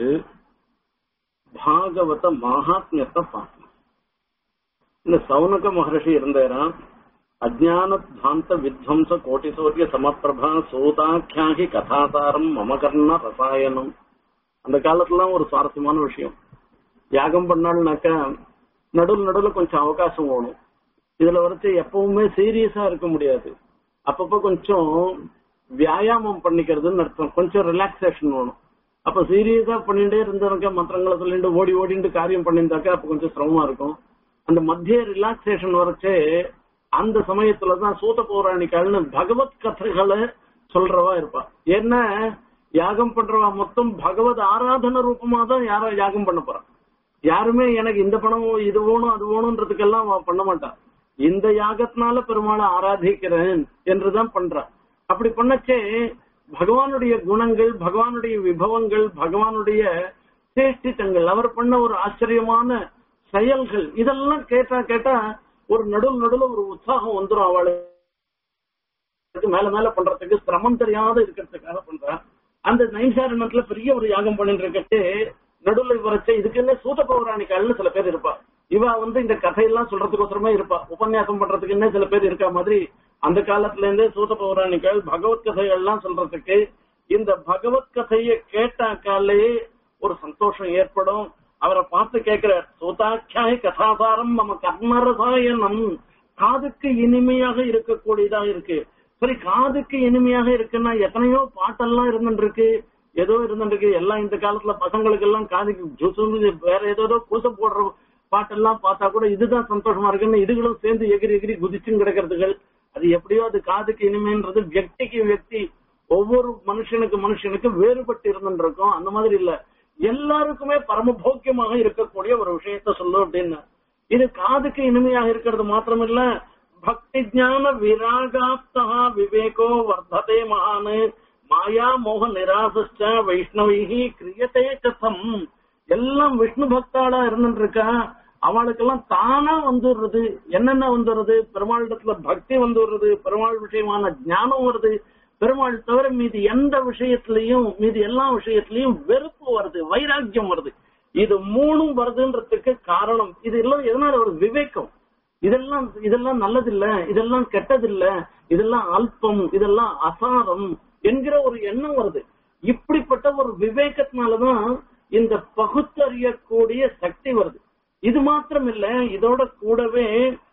பாகவத மகாத்மியத்தை பார்க்கணும் இந்த சௌனக மகர்ஷி இருந்தாராம் அஜானத்வாந்த வித்வம்ச கோட்டிசூரிய சமப்பிரபா சூதாக்கியாகி கதாசாரம் மமகர்ண ரசாயனம் அந்த காலத்துலாம் ஒரு சுவாரஸ்யமான விஷயம் யாகம் பண்ணாள்னாக்கா நடுவில் நடுவில் கொஞ்சம் அவகாசம் வேணும் இதுல வரைச்சு எப்பவுமே சீரியஸா இருக்க முடியாது அப்பப்ப கொஞ்சம் வியாயாமம் பண்ணிக்கிறதுன்னு அர்த்தம் கொஞ்சம் ரிலாக்ஸேஷன் வேணும் அப்ப சீரியஸா பண்ணிட்டே இருந்தவங்க மந்திரங்களை சொல்லிட்டு ஓடி ஓடிட்டு காரியம் பண்ணியிருந்தாக்கா அப்ப கொஞ்சம் சிரமமா இருக்கும் அந்த மத்திய ரிலாக்ஸேஷன் வரைச்சு அந்த சமயத்துலதான் சூத பௌராணிக்கால்னு பகவத் கதைகளை சொல்றவா இருப்பா என்ன யாகம் பண்றவா மொத்தம் பகவத் ஆராதன ரூபமா தான் யாரோ யாகம் பண்ண போறா யாருமே எனக்கு இந்த பணம் இது வேணும் அது வேணும்ன்றதுக்கெல்லாம் அவ பண்ண மாட்டா இந்த யாகத்தினால பெருமாளை ஆராதிக்கிறேன் என்றுதான் பண்றா அப்படி பண்ணச்சே பகவானுடைய குணங்கள் பகவானுடைய விபவங்கள் பகவானுடைய சேஷ்டித்தங்கள் அவர் பண்ண ஒரு ஆச்சரியமான செயல்கள் இதெல்லாம் கேட்டா கேட்டா ஒரு நடுவு நடுவுல ஒரு உற்சாகம் வந்துரும் அவளுக்கு மேல மேல பண்றதுக்கு சிரமம் தெரியாத இருக்கிறதுக்காக பண்றா அந்த நைசாரணத்துல பெரிய ஒரு யாகம் பண்ணிட்டு இருக்கட்டு நடுவுல வரைச்ச இதுக்கு என்ன சூத பௌராணிக்கால்னு சில பேர் இருப்பா இவ வந்து இந்த கதையெல்லாம் சொல்றதுக்கோசரமே இருப்பா உபன்யாசம் பண்றதுக்கு என்ன சில பேர் இருக்கா மாதிரி அந்த காலத்துல இருந்தே சூத பௌராணிகள் பகவத் கதைகள்லாம் சொல்றதுக்கு இந்த பகவத் கதையை கேட்டாக்காலே ஒரு சந்தோஷம் ஏற்படும் அவரை பார்த்து கேட்கிறார் சூதாக்கியாய கதாசாரம் நம்ம கர்மரசாயனம் காதுக்கு இனிமையாக இருக்கக்கூடியதா இருக்கு சரி காதுக்கு இனிமையாக இருக்குன்னா எத்தனையோ பாட்டெல்லாம் இருந்துருக்கு ஏதோ இருந்துருக்கு எல்லாம் இந்த காலத்துல பசங்களுக்கு எல்லாம் காதுக்கு ஜுசு வேற ஏதோ கூச போடுற பாட்டெல்லாம் பார்த்தா கூட இதுதான் சந்தோஷமா இருக்குன்னு இதுகளும் சேர்ந்து எகிரி எகிரி குதிச்சும் கிடக்கிறதுகள் அது எப்படியோ அது காதுக்கு இனிமைன்றது வியக்திக்கு வியக்தி ஒவ்வொரு மனுஷனுக்கு மனுஷனுக்கு வேறுபட்டு இருந்துருக்கும் அந்த மாதிரி இல்ல எல்லாருக்குமே பரமபோக்கியமாக இருக்கக்கூடிய ஒரு விஷயத்த சொல்லும் அப்படின்னு இது காதுக்கு இனிமையாக இருக்கிறது மாத்திரமில்ல பக்தி ஞான விராகாப்தா விவேகோ வர்த்ததே மகானு மாயா மோக நிராசச்ச வைஷ்ணவிஹி கிரியதே கதம் எல்லாம் விஷ்ணு பக்தாளா இருந்துட்டு இருக்கா அவளுக்கெல்லாம் தானா வந்துடுறது என்னென்ன வந்துடுறது பெருமாளிடத்துல பக்தி வந்துடுறது பெருமாள் விஷயமான ஞானம் வருது பெருமாள் தவிர மீதி எந்த விஷயத்திலையும் மீதி எல்லா விஷயத்திலையும் வெறுப்பு வருது வைராக்கியம் வருது இது மூணும் வருதுன்றதுக்கு காரணம் இது எல்லாம் எதனால ஒரு விவேகம் இதெல்லாம் இதெல்லாம் நல்லதில்ல இதெல்லாம் கெட்டதில்ல இதெல்லாம் அல்பம் இதெல்லாம் அசாரம் என்கிற ஒரு எண்ணம் வருது இப்படிப்பட்ட ஒரு விவேகத்தினாலதான் இந்த பகுத்தறியக்கூடிய சக்தி வருது இது மாத்திரம் இல்ல இதோட கூடவே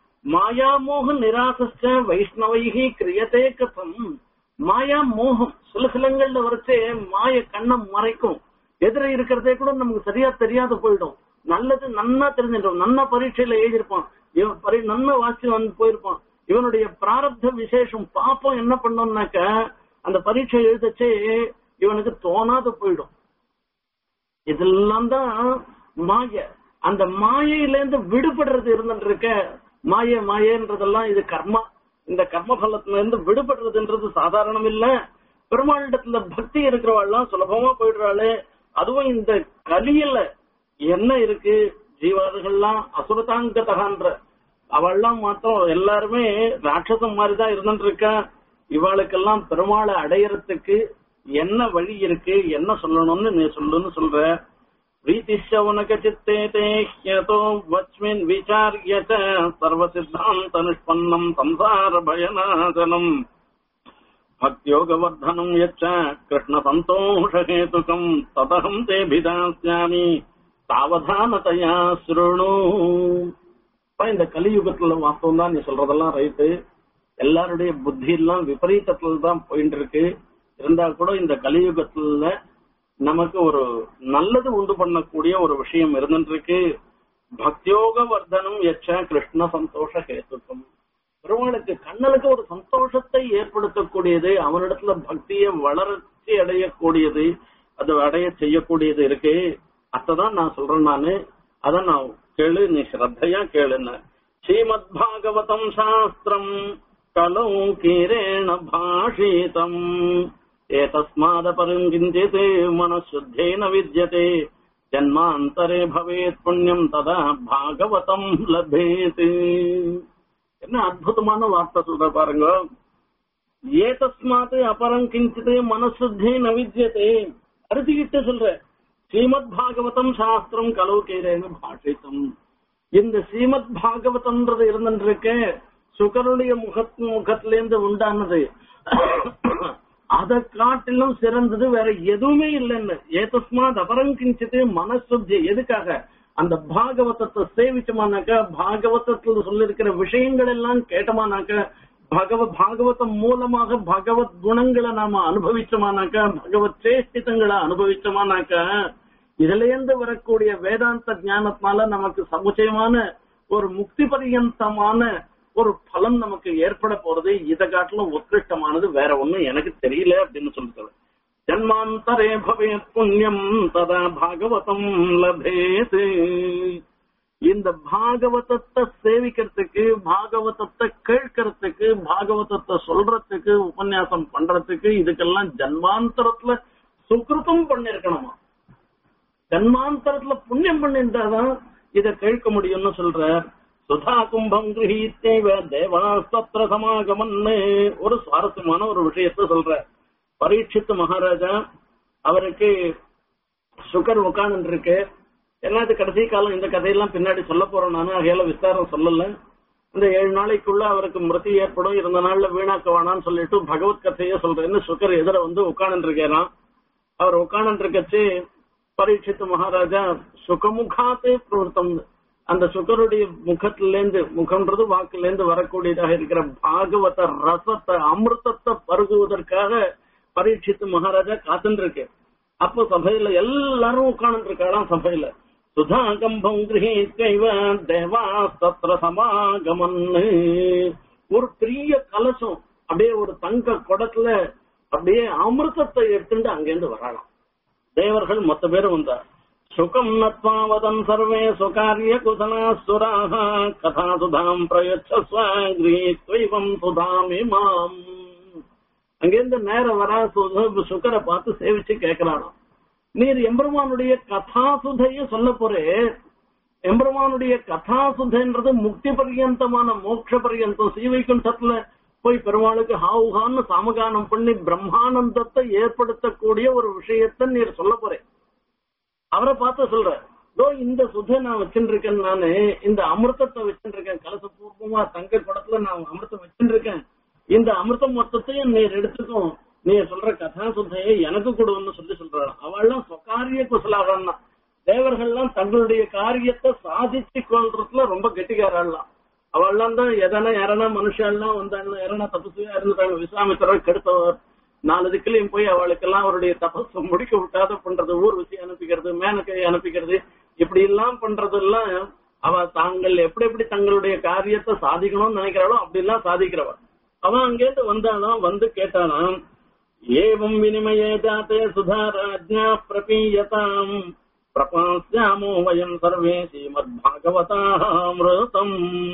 மாயாமோக நிராசஸ்ட வைஷ்ணவைகி கிரியதே கதம் மாயா மோகம் சில சிலங்கள்ல வரைச்சே மாய கண்ணம் மறைக்கும் எதிர இருக்கிறதே கூட நமக்கு சரியா தெரியாத போயிடும் நல்லது நன்னா தெரிஞ்சிடும் நன்னா பரீட்சையில எழுதியிருப்பான் இவன் பரி நன்னா வாசி வந்து போயிருப்பான் இவனுடைய பிராரப்த விசேஷம் பாப்பம் என்ன பண்ணோம்னாக்க அந்த பரீட்சை எழுதச்சே இவனுக்கு தோணாத போயிடும் இதெல்லாம் தான் மாய அந்த மாயையில இருந்து விடுபடுறது இருந்துட்டு இருக்க மாய மாயன்றதெல்லாம் இது கர்மா இந்த கர்ம பலத்துல இருந்து விடுபடுறதுன்றது சாதாரணம் இல்ல பெருமாளிடத்துல பக்தி இருக்கிறவாள்லாம் சுலபமா போயிடுறாளே அதுவும் இந்த கலியில என்ன இருக்கு ஜீவாதுகள்லாம் அசுரதாங்கதகான்ற அவள்லாம் மாத்திரம் எல்லாருமே ராட்சசம் மாதிரிதான் இருந்துட்டு இருக்கா இவாளுக்கெல்லாம் பெருமாளை அடையறதுக்கு என்ன வழி இருக்கு என்ன சொல்லணும்னு நீ சொல்லுன்னு சொல்ற பிரீத்திஷ்ய உனக்கு சித்தே தேஹ்யதோ வச்மின் விசாரிய ச சர்வ சித்தாந்த நிஷ்பன்னம் சம்சார பயநாசனம் பக்தியோகவர்தனம் யச்ச கிருஷ்ண சந்தோஷஹேதுகம் ததகம் தேபிதாஸ்யாமி சாவதானதையா ஸ்ருணு இந்த கலியுகத்துல வாஸ்தவம் தான் நீ சொல்றதெல்லாம் ரைட்டு எல்லாருடைய புத்தி எல்லாம் விபரீதத்துல தான் போயிட்டு இருக்கு இருந்தா கூட இந்த கலியுகத்துல நமக்கு ஒரு நல்லது உண்டு பண்ணக்கூடிய ஒரு விஷயம் இருந்துட்டு இருக்கு பக்தியோக வர்தனம் எச்ச கிருஷ்ண சந்தோஷ கேத்துக்கம் பெருமாளுக்கு கண்ணனுக்கு ஒரு சந்தோஷத்தை ஏற்படுத்தக்கூடியது அவனிடத்துல பக்தியை வளர்ச்சி அடையக்கூடியது அது அடைய செய்யக்கூடியது இருக்கு அதான் நான் சொல்றேன் நானு அத நான் கேளு நீ ஸ்ரத்தையா கேளுன்னு ஸ்ரீமத் பாகவதம் சாஸ்திரம் கலௌ கீரேண பாஷிதம் एतस्मादपरम् किञ्चित् मनःशुद्धेन विद्यते जन्मान्तरे भवेत् पुण्यम् तदा பாகவதம் லபேத் என்ன அற்புதமான வார்த்தை சொல்ற பாருங்க ஏதஸ்மாத் அபரம் கிஞ்சித் மனசுத்தி நவித்யதே அறுதிக்கிட்டு சொல்ற ஸ்ரீமத் பாகவதம் சாஸ்திரம் கலவுக்கேரேன்னு பாஷித்தம் இந்த ஸ்ரீமத் பாகவதம்ன்றது இருந்துருக்க சுகருடைய முகத் முகத்திலேருந்து உண்டானது அதை காட்டிலும் சிறந்தது வேற எதுவுமே இல்லைன்னு ஏதஸ்மாத் அபரம் கிஞ்சித்து மனசுத்தி எதுக்காக அந்த பாகவதத்தை சேவிச்சோமானாக்க பாகவதத்துல சொல்லிருக்கிற விஷயங்கள் எல்லாம் கேட்டோமானாக்க பகவ பாகவதம் மூலமாக பகவத் குணங்களை நாம அனுபவிச்சோமானாக்க பகவத் சேஷ்டிதங்களை அனுபவிச்சோமானாக்க இதுல இருந்து வரக்கூடிய வேதாந்த ஞானத்தினால நமக்கு சமுச்சயமான ஒரு முக்தி பரியந்தமான ஒரு பலன் நமக்கு ஏற்பட போறது இதை காட்டிலும் உத்கிருஷ்டமானது வேற ஒண்ணும் எனக்கு தெரியல அப்படின்னு சொல்லிட்டு ஜன்மாந்தரே பவே புண்ணியம் ததா பாகவதம் லபேது இந்த பாகவதத்தை சேவிக்கிறதுக்கு பாகவதத்தை கேட்கறதுக்கு பாகவதத்தை சொல்றதுக்கு உபன்யாசம் பண்றதுக்கு இதுக்கெல்லாம் ஜன்மாந்தரத்துல சுக்கிருத்தம் பண்ணிருக்கணுமா ஜன்மாந்தரத்துல புண்ணியம் பண்ணிட்டாதான் இதை கேட்க முடியும்னு சொல்ற சுதா கும்பம் கிரகீத்தேவ தேவாஸ்தத்திர சமாகமன்னு ஒரு சுவாரஸ்யமான ஒரு விஷயத்த சொல்ற பரீட்சித்து மகாராஜா அவருக்கு சுகர் உட்கார்ந்து இருக்கு ஏன்னா இது கடைசி காலம் இந்த கதையெல்லாம் பின்னாடி சொல்ல போறேன் நானு அகையால விஸ்தாரம் சொல்லல இந்த ஏழு நாளைக்குள்ள அவருக்கு மிருதி ஏற்படும் இருந்த நாள்ல வீணாக்க வேணாம்னு சொல்லிட்டு பகவத் கதையே சொல்றேன்னு சுகர் எதிர வந்து உட்கார்ந்து இருக்காராம் அவர் உட்கார்ந்து இருக்கச்சு பரீட்சித்து மகாராஜா சுகமுகாத்தே பிரவர்த்தம் அந்த சுகருடைய முகத்துல இருந்து முகம்ன்றது வாக்குல இருந்து வரக்கூடியதாக இருக்கிற பாகவத ரசத்தை அமிர்தத்தை பருகுவதற்காக பரீட்சித்து மகாராஜா காத்துட்டு இருக்கு அப்போ சபையில எல்லாரும் உட்கார்ந்து இருக்காளாம் சபையில சுதா கம்பம் கிரகிக்கைவ தேவா சத்திர சமாகமன்னு ஒரு பெரிய கலசம் அப்படியே ஒரு தங்க குடத்துல அப்படியே அமிர்தத்தை எடுத்துட்டு அங்கேருந்து வராளாம் தேவர்கள் மொத்த பேரும் வந்தார் சுகம் நத்வாவதன் சர்வே சுகாரிய குசலா சுராக கதா சுதாம் பிரயச்சஸ்வம் சுதாமிமாம் அங்கிருந்து நேரம் வரா சு- சுகரை பார்த்து சேவிச்சு கேட்கிறானாம் நீர் எம்பெருமானுடைய கதாசுதைய சொல்ல போறே எம்பெருமானுடைய கதாசுதைன்றது முக்தி பர்யந்தமான மோட்ச பர்யந்தம் சீவைக்குண்டத்துல போய் பெருமாளுக்கு ஹாவுகான்னு சாமகானம் பண்ணி பிரம்மானந்தத்தை ஏற்படுத்தக்கூடிய ஒரு விஷயத்தை நீர் சொல்ல போறேன் அவரை பார்த்து சொல்ற இதோ இந்த சுதை நான் வச்சுட்டு இருக்கேன் நானு இந்த அமிர்தத்தை வச்சுட்டு இருக்கேன் கலச பூர்வமா தங்க குடத்துல நான் அமிர்தம் வச்சுட்டு இருக்கேன் இந்த அமிர்தம் மொத்தத்தையும் நீர் எடுத்துக்கும் நீர் சொல்ற கதா சுத்தையை எனக்கு கொடுன்னு சொல்லி சொல்றாள் அவள்லாம் சொக்காரிய குசலாகன்னா தேவர்கள்லாம் தங்களுடைய காரியத்தை சாதிச்சு கொள்றதுல ரொம்ப கெட்டிக்காரலாம் அவள்லாம் தான் எதனா யாரனா மனுஷன்லாம் வந்தாங்க யாரனா தபசுயா இருந்துட்டாங்க விஸ்வாமித்திரர் கெடுத்தவர் நாலு திக்கிலையும் போய் அவளுக்கெல்லாம் அவருடைய தபசு முடிக்க விட்டாத பண்றது ஊர் வச்சு அனுப்பிக்கிறது மேனக்கை அனுப்பிக்கிறது இப்படி எல்லாம் பண்றதெல்லாம் அவ தாங்கள் எப்படி எப்படி தங்களுடைய காரியத்தை சாதிக்கணும்னு நினைக்கிறாளோ அப்படி எல்லாம் சாதிக்கிறவ அவன் அங்கேருந்து வந்தானாம் வந்து கேட்டானாம் ஏவம் வினிமயே ஜாத்தே சுதா ராஜ்ஞா பிரபீயதாம் பிரபாஸ்யாமோ வயம் சர்வே ஸ்ரீமத் பாகவதாமிருதம்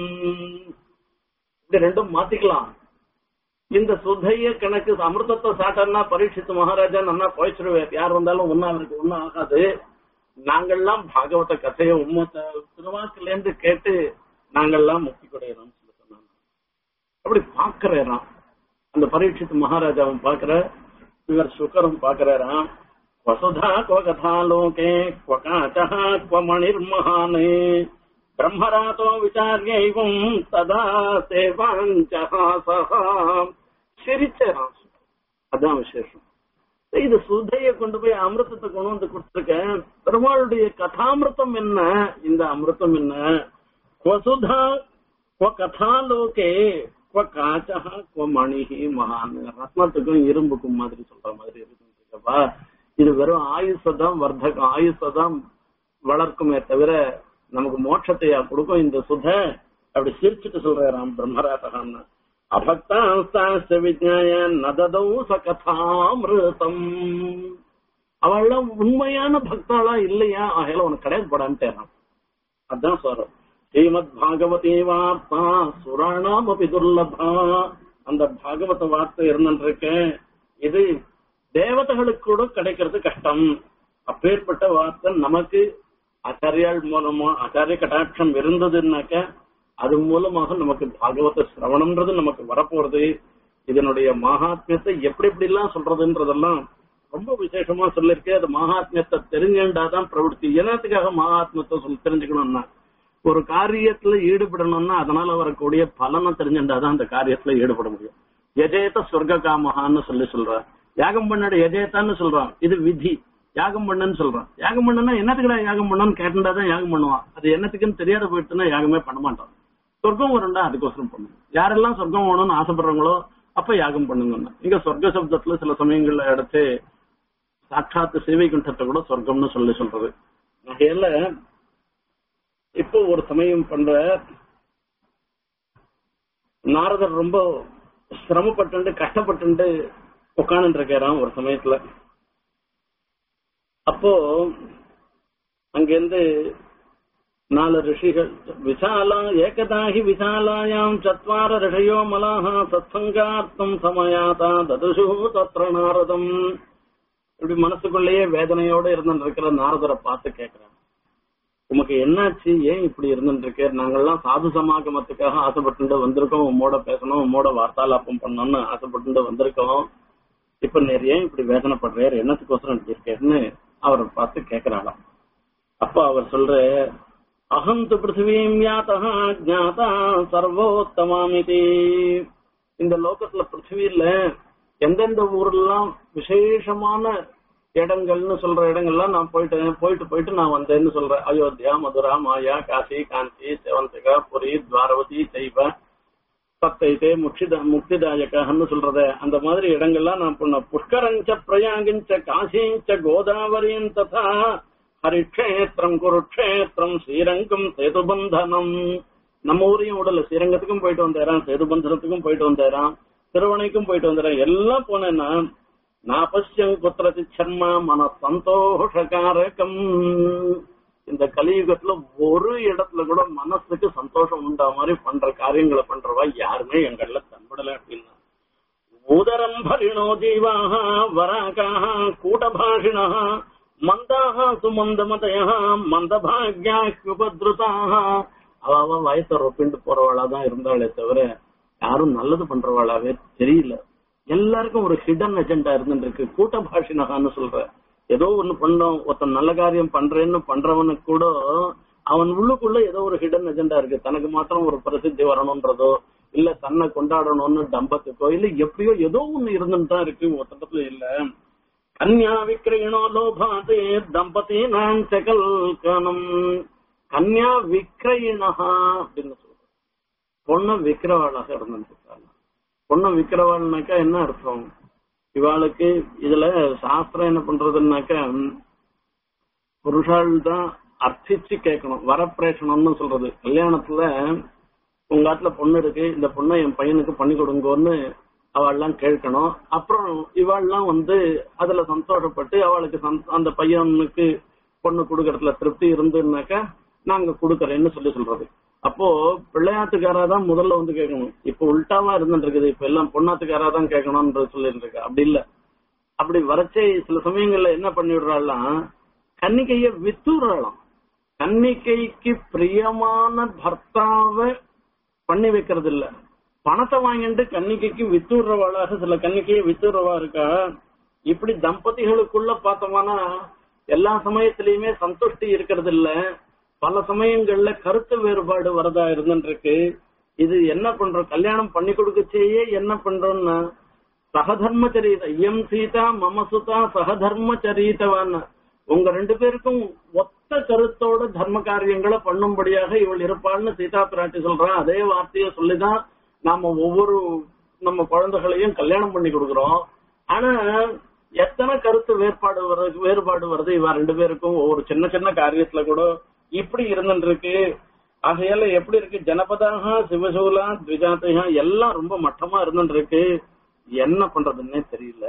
இது ரெண்டும் மாத்திக்கலாம் இந்த சுதைய கணக்கு அமிர்தத்தை சாட்டன்னா பரீட்சித்து மகாராஜா நன்னா போயிச்சிருவேன் யார் வந்தாலும் ஒன்னும் அவருக்கு ஒன்னும் ஆகாது நாங்கள்லாம் பாகவத கதையை உம்மத்த திருவாக்குல இருந்து கேட்டு நாங்கள்லாம் முக்தி கொடையிறோம் சொல்லி சொன்னாங்க அப்படி பாக்குறாராம் அந்த பரீட்சித்து மகாராஜாவும் பாக்குற இவர் சுக்கரும் பாக்குறாராம் வசுதா क्व कथा लोके क्व काचः क्व मणिर्महान् ब्रह्मरातो विचार्यैवम् तदा सेवाञ्चः सः சிரிச்சாராம் அதான் விசேஷம் இது சுதைய கொண்டு போய் அமிர்தத்தை கொண்டு வந்து கொடுத்திருக்கேன் பெருமாளுடைய கதாமிருத்தம் என்ன இந்த அமிர்தம் என்ன வசுதா क्व கதா லோகே क्व காச்சா क्व மணிஹி மகான் ரத்னத்துக்கும் இரும்புக்கும் மாதிரி சொல்ற மாதிரி இருக்குப்பா இது வெறும் ஆயுசதான் வர்த்தகம் ஆயுசதான் வளர்க்குமே தவிர நமக்கு மோட்சத்தையா கொடுக்கும் இந்த சுத அப்படி சிரிச்சுட்டு சொல்றாராம் பிரம்மராட்டகான்னு அபக்தாஸ்தாஸ்த விஜாய நததௌ சகதாமிருதம் அவள்லாம் உண்மையான பக்தாளா இல்லையா ஆகையில உனக்கு கிடையாது படான்ட்டேராம் அதான் சொல்றோம் ஸ்ரீமத் பாகவதே வார்த்தா சுராணாம் அபி துர்லபா அந்த பாகவத வார்த்தை இருந்துருக்கேன் இது தேவதைகளுக்கு கூட கிடைக்கிறது கஷ்டம் அப்பேற்பட்ட வார்த்தை நமக்கு ஆச்சாரியால் மூலமா ஆச்சாரிய கட்டாட்சம் இருந்ததுன்னாக்க அது மூலமாக நமக்கு பாகவத சிரவணம்ன்றது நமக்கு வரப்போறது இதனுடைய மகாத்மியத்தை எப்படி எப்படி எல்லாம் சொல்றதுன்றதெல்லாம் ரொம்ப விசேஷமா சொல்லிருக்கேன் அது மகாத்மியத்தை தெரிஞ்சுட்டாதான் பிரவൃத்தி என்னத்துக்காக மகாத்மியத்தை சொல்லி தெரிஞ்சுக்கணும்னா ஒரு காரியத்துல ஈடுபடணும்னா அதனால வரக்கூடிய பலனை தெரிஞ்சுட்டாதான் அந்த காரியத்துல ஈடுபட முடியும் எஜேத சொர்க்க காமகான்னு சொல்லி சொல்ற யாகம் பண்ணாட எஜேத்தான்னு சொல்றான் இது விதி யாகம் பண்ணுன்னு சொல்றான் யாகம் பண்ணுனா என்னத்துக்குடா யாகம் பண்ணணும்னு கேட்டுட்டாதான் யாகம் பண்ணுவான் அது என்னத்துக்குன்னு தெரியாத போயிட்டுனா யாகமே பண்ண மாட்டான் சொர்க்கம் வரும்டா அதுக்கோசரம் பண்ணும் யாரெல்லாம் சொர்க்கம் வேணும்னு ஆசைப்படுறாங்களோ அப்ப யாகம் பண்ணுங்க இங்க சொர்க்க சப்தத்துல சில சமயங்கள்ல எடுத்து சாட்சாத்து சேவை குண்டத்தை கூட சொர்க்கம்னு சொல்லி சொல்றது வகையில இப்போ ஒரு சமயம் பண்ற நாரதர் ரொம்ப சிரமப்பட்டு கஷ்டப்பட்டு உட்கார்ந்து இருக்காராம் ஒரு சமயத்துல அப்போ அங்கிருந்து நாலு ரிஷிகள் விசாலா ஏகதாகி விசாலாயாம் சத்வார ரிஷயோ மலாஹா சத்சங்கார்த்தம் சமயாதா ததுஷு தத்ர நாரதம் இப்படி மனசுக்குள்ளேயே வேதனையோட இருந்துட்டு இருக்கிற நாரதரை பார்த்து கேட்கிறான் உமக்கு என்னாச்சு ஏன் இப்படி இருந்துட்டு இருக்க நாங்கெல்லாம் சாது சமாகமத்துக்காக ஆசைப்பட்டு வந்திருக்கோம் உம்மோட பேசணும் உம்மோட வார்த்தாலாப்பம் பண்ணணும்னு ஆசைப்பட்டு வந்திருக்கோம் இப்ப நீர் ஏன் இப்படி வேதனைப்படுறாரு என்னத்துக்கோசரம் இப்படி இருக்கேன்னு அவரை பார்த்து கேக்குறாளாம் அப்ப அவர் சொல்ற அகம் து பிருத்திவீம் யாத்தா ஜாதா சர்வோத்தமாமிதி இந்த லோகத்துல பிருத்திவியில எந்தெந்த ஊர்லாம் விசேஷமான இடங்கள்னு சொல்ற இடங்கள்லாம் நான் போயிட்டேன் போயிட்டு போயிட்டு நான் வந்தேன்னு சொல்றேன் அயோத்தியா மதுரா மாயா காசி காஞ்சி செவந்திகா புரி துவாரவதி சைவ பத்தைத்தே முக்தித முக்திதாயகன்னு சொல்றத அந்த மாதிரி இடங்கள்லாம் நான் பண்ண புஷ்கரஞ்ச பிரயாகிஞ்ச காசிஞ்ச கோதாவரியும் ததா ஹரிக்ஷேத்திரம் குருக்ஷேத்திரம் ஸ்ரீரங்கம் சேதுபந்தனம் நம்ம ஊரையும் விடல ஸ்ரீரங்கத்துக்கும் போயிட்டு வந்தேறான் சேதுபந்தனத்துக்கும் போயிட்டு வந்தேறான் திருவணைக்கும் போயிட்டு வந்தேறான் எல்லாம் போனேன்னா நாபஸ்யம் குத்திரதி சர்மா மன சந்தோஷகாரகம் இந்த கலியுகத்துல ஒரு இடத்துல கூட மனசுக்கு சந்தோஷம் உண்டா மாதிரி பண்ற காரியங்களை பண்றவா யாருமே எங்கள்ல தன்படல அப்படின்னா உதரம் பரிணோ ஜீவாக வராகாக கூட்டபாஷிணா மந்தாக சுமந்தமதய மந்தபாகியா உபதிருதாக அவ அவ வயசை ரொப்பிண்டு போறவாளா தான் இருந்தாளே தவிர யாரும் நல்லது பண்றவாளாவே தெரியல எல்லாருக்கும் ஒரு ஹிடன் அஜெண்டா இருந்துட்டு இருக்கு கூட்ட பாஷினகான்னு சொல்ற ஏதோ ஒண்ணு பண்ணோம் ஒருத்தன் நல்ல காரியம் பண்றேன்னு பண்றவனுக்கு கூட அவன் உள்ளுக்குள்ள ஏதோ ஒரு ஹிடன் அஜெண்டா இருக்கு தனக்கு மாத்திரம் ஒரு பிரசித்தி வரணும்ன்றதோ இல்ல தன்னை கொண்டாடணும்னு டம்பத்துக்கோ இல்ல எப்படியோ ஏதோ ஒண்ணு இருந்துட்டு தான் இருக்கு ஒருத்தத்துல இல்ல கன்யா விக்கிரயணோ லோபாதே தம்பதி நான் செகல்கனம் கன்யா விக்கிரயினஹா அப்படின்னு சொல்ற பொண்ணு விக்கிரவாளாக இருந்துருக்காங்க பொண்ணு விக்கிரவாள்னாக்கா என்ன அர்த்தம் இவாளுக்கு இதுல சாஸ்திரம் என்ன பண்றதுன்னாக்கா புருஷாள் தான் அர்த்திச்சு கேட்கணும் வரப்பிரேஷணம்னு சொல்றது கல்யாணத்துல உங்க ஆத்துல பொண்ணு இருக்கு இந்த பொண்ணை என் பையனுக்கு பண்ணி கொடுங்கன்னு அவள்லாம் கேட்கணும் அப்புறம் இவாள்லாம் வந்து அதுல சந்தோஷப்பட்டு அவளுக்கு சந்- அந்த பையனுக்கு பொண்ணு கொடுக்கறதுல திருப்தி இருந்துன்னாக்கா நாங்க கொடுக்கறேன்னு சொல்லி சொல்றது அப்போ பிள்ளையாத்துக்காரா தான் முதல்ல வந்து கேட்கணும் இப்ப உல்டாவா இருந்துட்டு இருக்குது இப்ப எல்லாம் பொண்ணாத்துக்காரா தான் கேட்கணும்ன்றது சொல்லிட்டு இருக்கு அப்படி இல்ல அப்படி வரச்சே சில சமயங்கள்ல என்ன பண்ணிவிடுறாள்லாம் கன்னிகைய வித்துடுறாளாம் கன்னிகைக்கு பிரியமான பர்த்தாவை பண்ணி வைக்கிறது இல்ல பணத்தை வாங்கிட்டு கன்னிகைக்கு வித்துடுறவாளாக சில கன்னிகையை வித்துடுறவா இருக்கா இப்படி தம்பதிகளுக்குள்ள பார்த்தோம்னா எல்லா சமயத்திலயுமே சந்துஷ்டி இருக்கிறது இல்ல பல சமயங்கள்ல கருத்து வேறுபாடு வரதா இருந்துருக்கு இது என்ன பண்றோம் கல்யாணம் பண்ணி கொடுக்கச்சேயே என்ன பண்றோம்னா சகதர்மச்சரீத எம் சீதா மம சுதா சகதர்மச்சரீதவான் உங்க ரெண்டு பேருக்கும் ஒத்த கருத்தோட தர்ம காரியங்களை பண்ணும்படியாக இவள் இருப்பாள்னு சீதா பிராட்டி சொல்றான் அதே வார்த்தையை சொல்லிதான் நாம ஒவ்வொரு நம்ம குழந்தைகளையும் கல்யாணம் பண்ணி கொடுக்கிறோம் ஆனா எத்தனை கருத்து வேறுபாடு வருது வேறுபாடு வருது இவ ரெண்டு பேருக்கும் ஒவ்வொரு சின்ன சின்ன காரியத்துல கூட இப்படி இருந்துட்டு இருக்கு ஆகையால எப்படி இருக்கு ஜனபதாக சிவசூலா த்விஜாத்தையா எல்லாம் ரொம்ப மட்டமா இருந்துட்டு இருக்கு என்ன பண்றதுன்னே தெரியல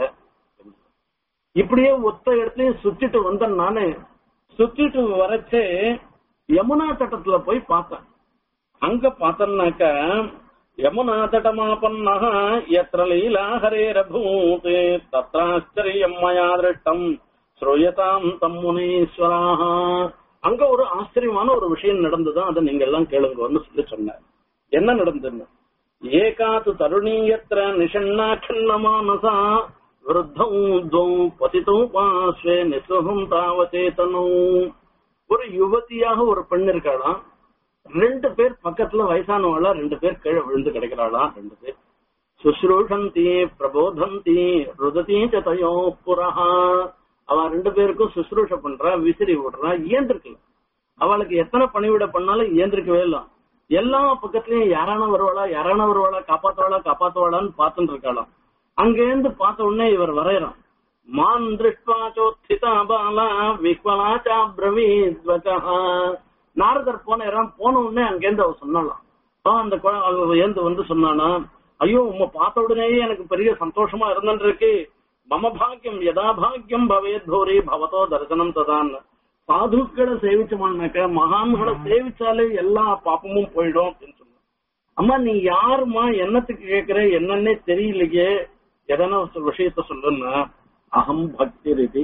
இப்படியே ஒத்த இடத்துலயும் சுத்திட்டு வந்தேன் நானு சுத்திட்டு வரச்சே யமுனா தட்டத்துல போய் பார்த்தேன் அங்க பார்த்தோம்னாக்கா யமுனா தட்டமாபன்னா எத்திர லீலா ஹரேரபூத் தத்ராச்சரியம் மயா திருஷ்டம் ஸ்ரூயதாம் தம் முனீஸ்வராக அங்க ஒரு ஆச்சரியமான ஒரு விஷயம் நடந்தது அதை நீங்க எல்லாம் கேளுங்கன்னு சொல்லி சொன்னார் என்ன நடந்ததுன்னு ஏகாத்து தருணீயத்திர நிஷண்ணாட்சண்ணமானசா விருத்தௌ துவௌ பதிதௌ பாஸ்வே நிசுகம் தாவச்சேதனோ ஒரு யுவதியாக ஒரு பெண் இருக்காளாம் ரெண்டு பேர் பக்கத்துல வயசானவாளா ரெண்டு பேர் கீழே விழுந்து கிடைக்கிறாளாம் ரெண்டு பேர் சுஸ்ரூஷந்தி பிரபோதந்தி ருததி சதையோ புரஹா அவ ரெண்டு பேருக்கும் சுசுரூஷ பண்றா விசிறி விடுறா இயந்திருக்கல அவளுக்கு எத்தனை பணிவிட பண்ணாலும் இயந்திருக்கவே இல்லை எல்லா பக்கத்துலயும் யாரான வருவாளா யாரான வருவாளா காப்பாத்துவாளா காப்பாத்துவாளான்னு பார்த்துட்டு இருக்காளாம் அங்கேருந்து பார்த்த உடனே இவர் வரையறான் மான் திருஷ்டுவா சோத்திதா பாலா விக்வலா சாப்ரவீத்வகா நாரதர் போனேராம் போன உடனே அங்கேருந்து அவ சொன்னாலாம் ஆ, அந்த குழ- அவ ஏந்து வந்து சொன்னானா ஐயோ உம்மை பார்த்த உடனேயே எனக்கு பெரிய சந்தோஷமா இருந்துருக்கு மம பாக்கியம் யதா பாக்கியம் பவேத் தோரி பவதோ தரிசனம் ததான் சாதுக்களை சேவிச்சோம்னாக்க மகான்களை சேவிச்சாலே எல்லா பாப்பமும் போயிடும் அப்படின்னு சொன்னான் அம்மா நீ யாரும்மா என்னத்துக்கு கேக்குற என்னன்னே தெரியலையே எதனா ஒரு விஷயத்த சொல்லுன்னா அகம் பக்தி ரீதி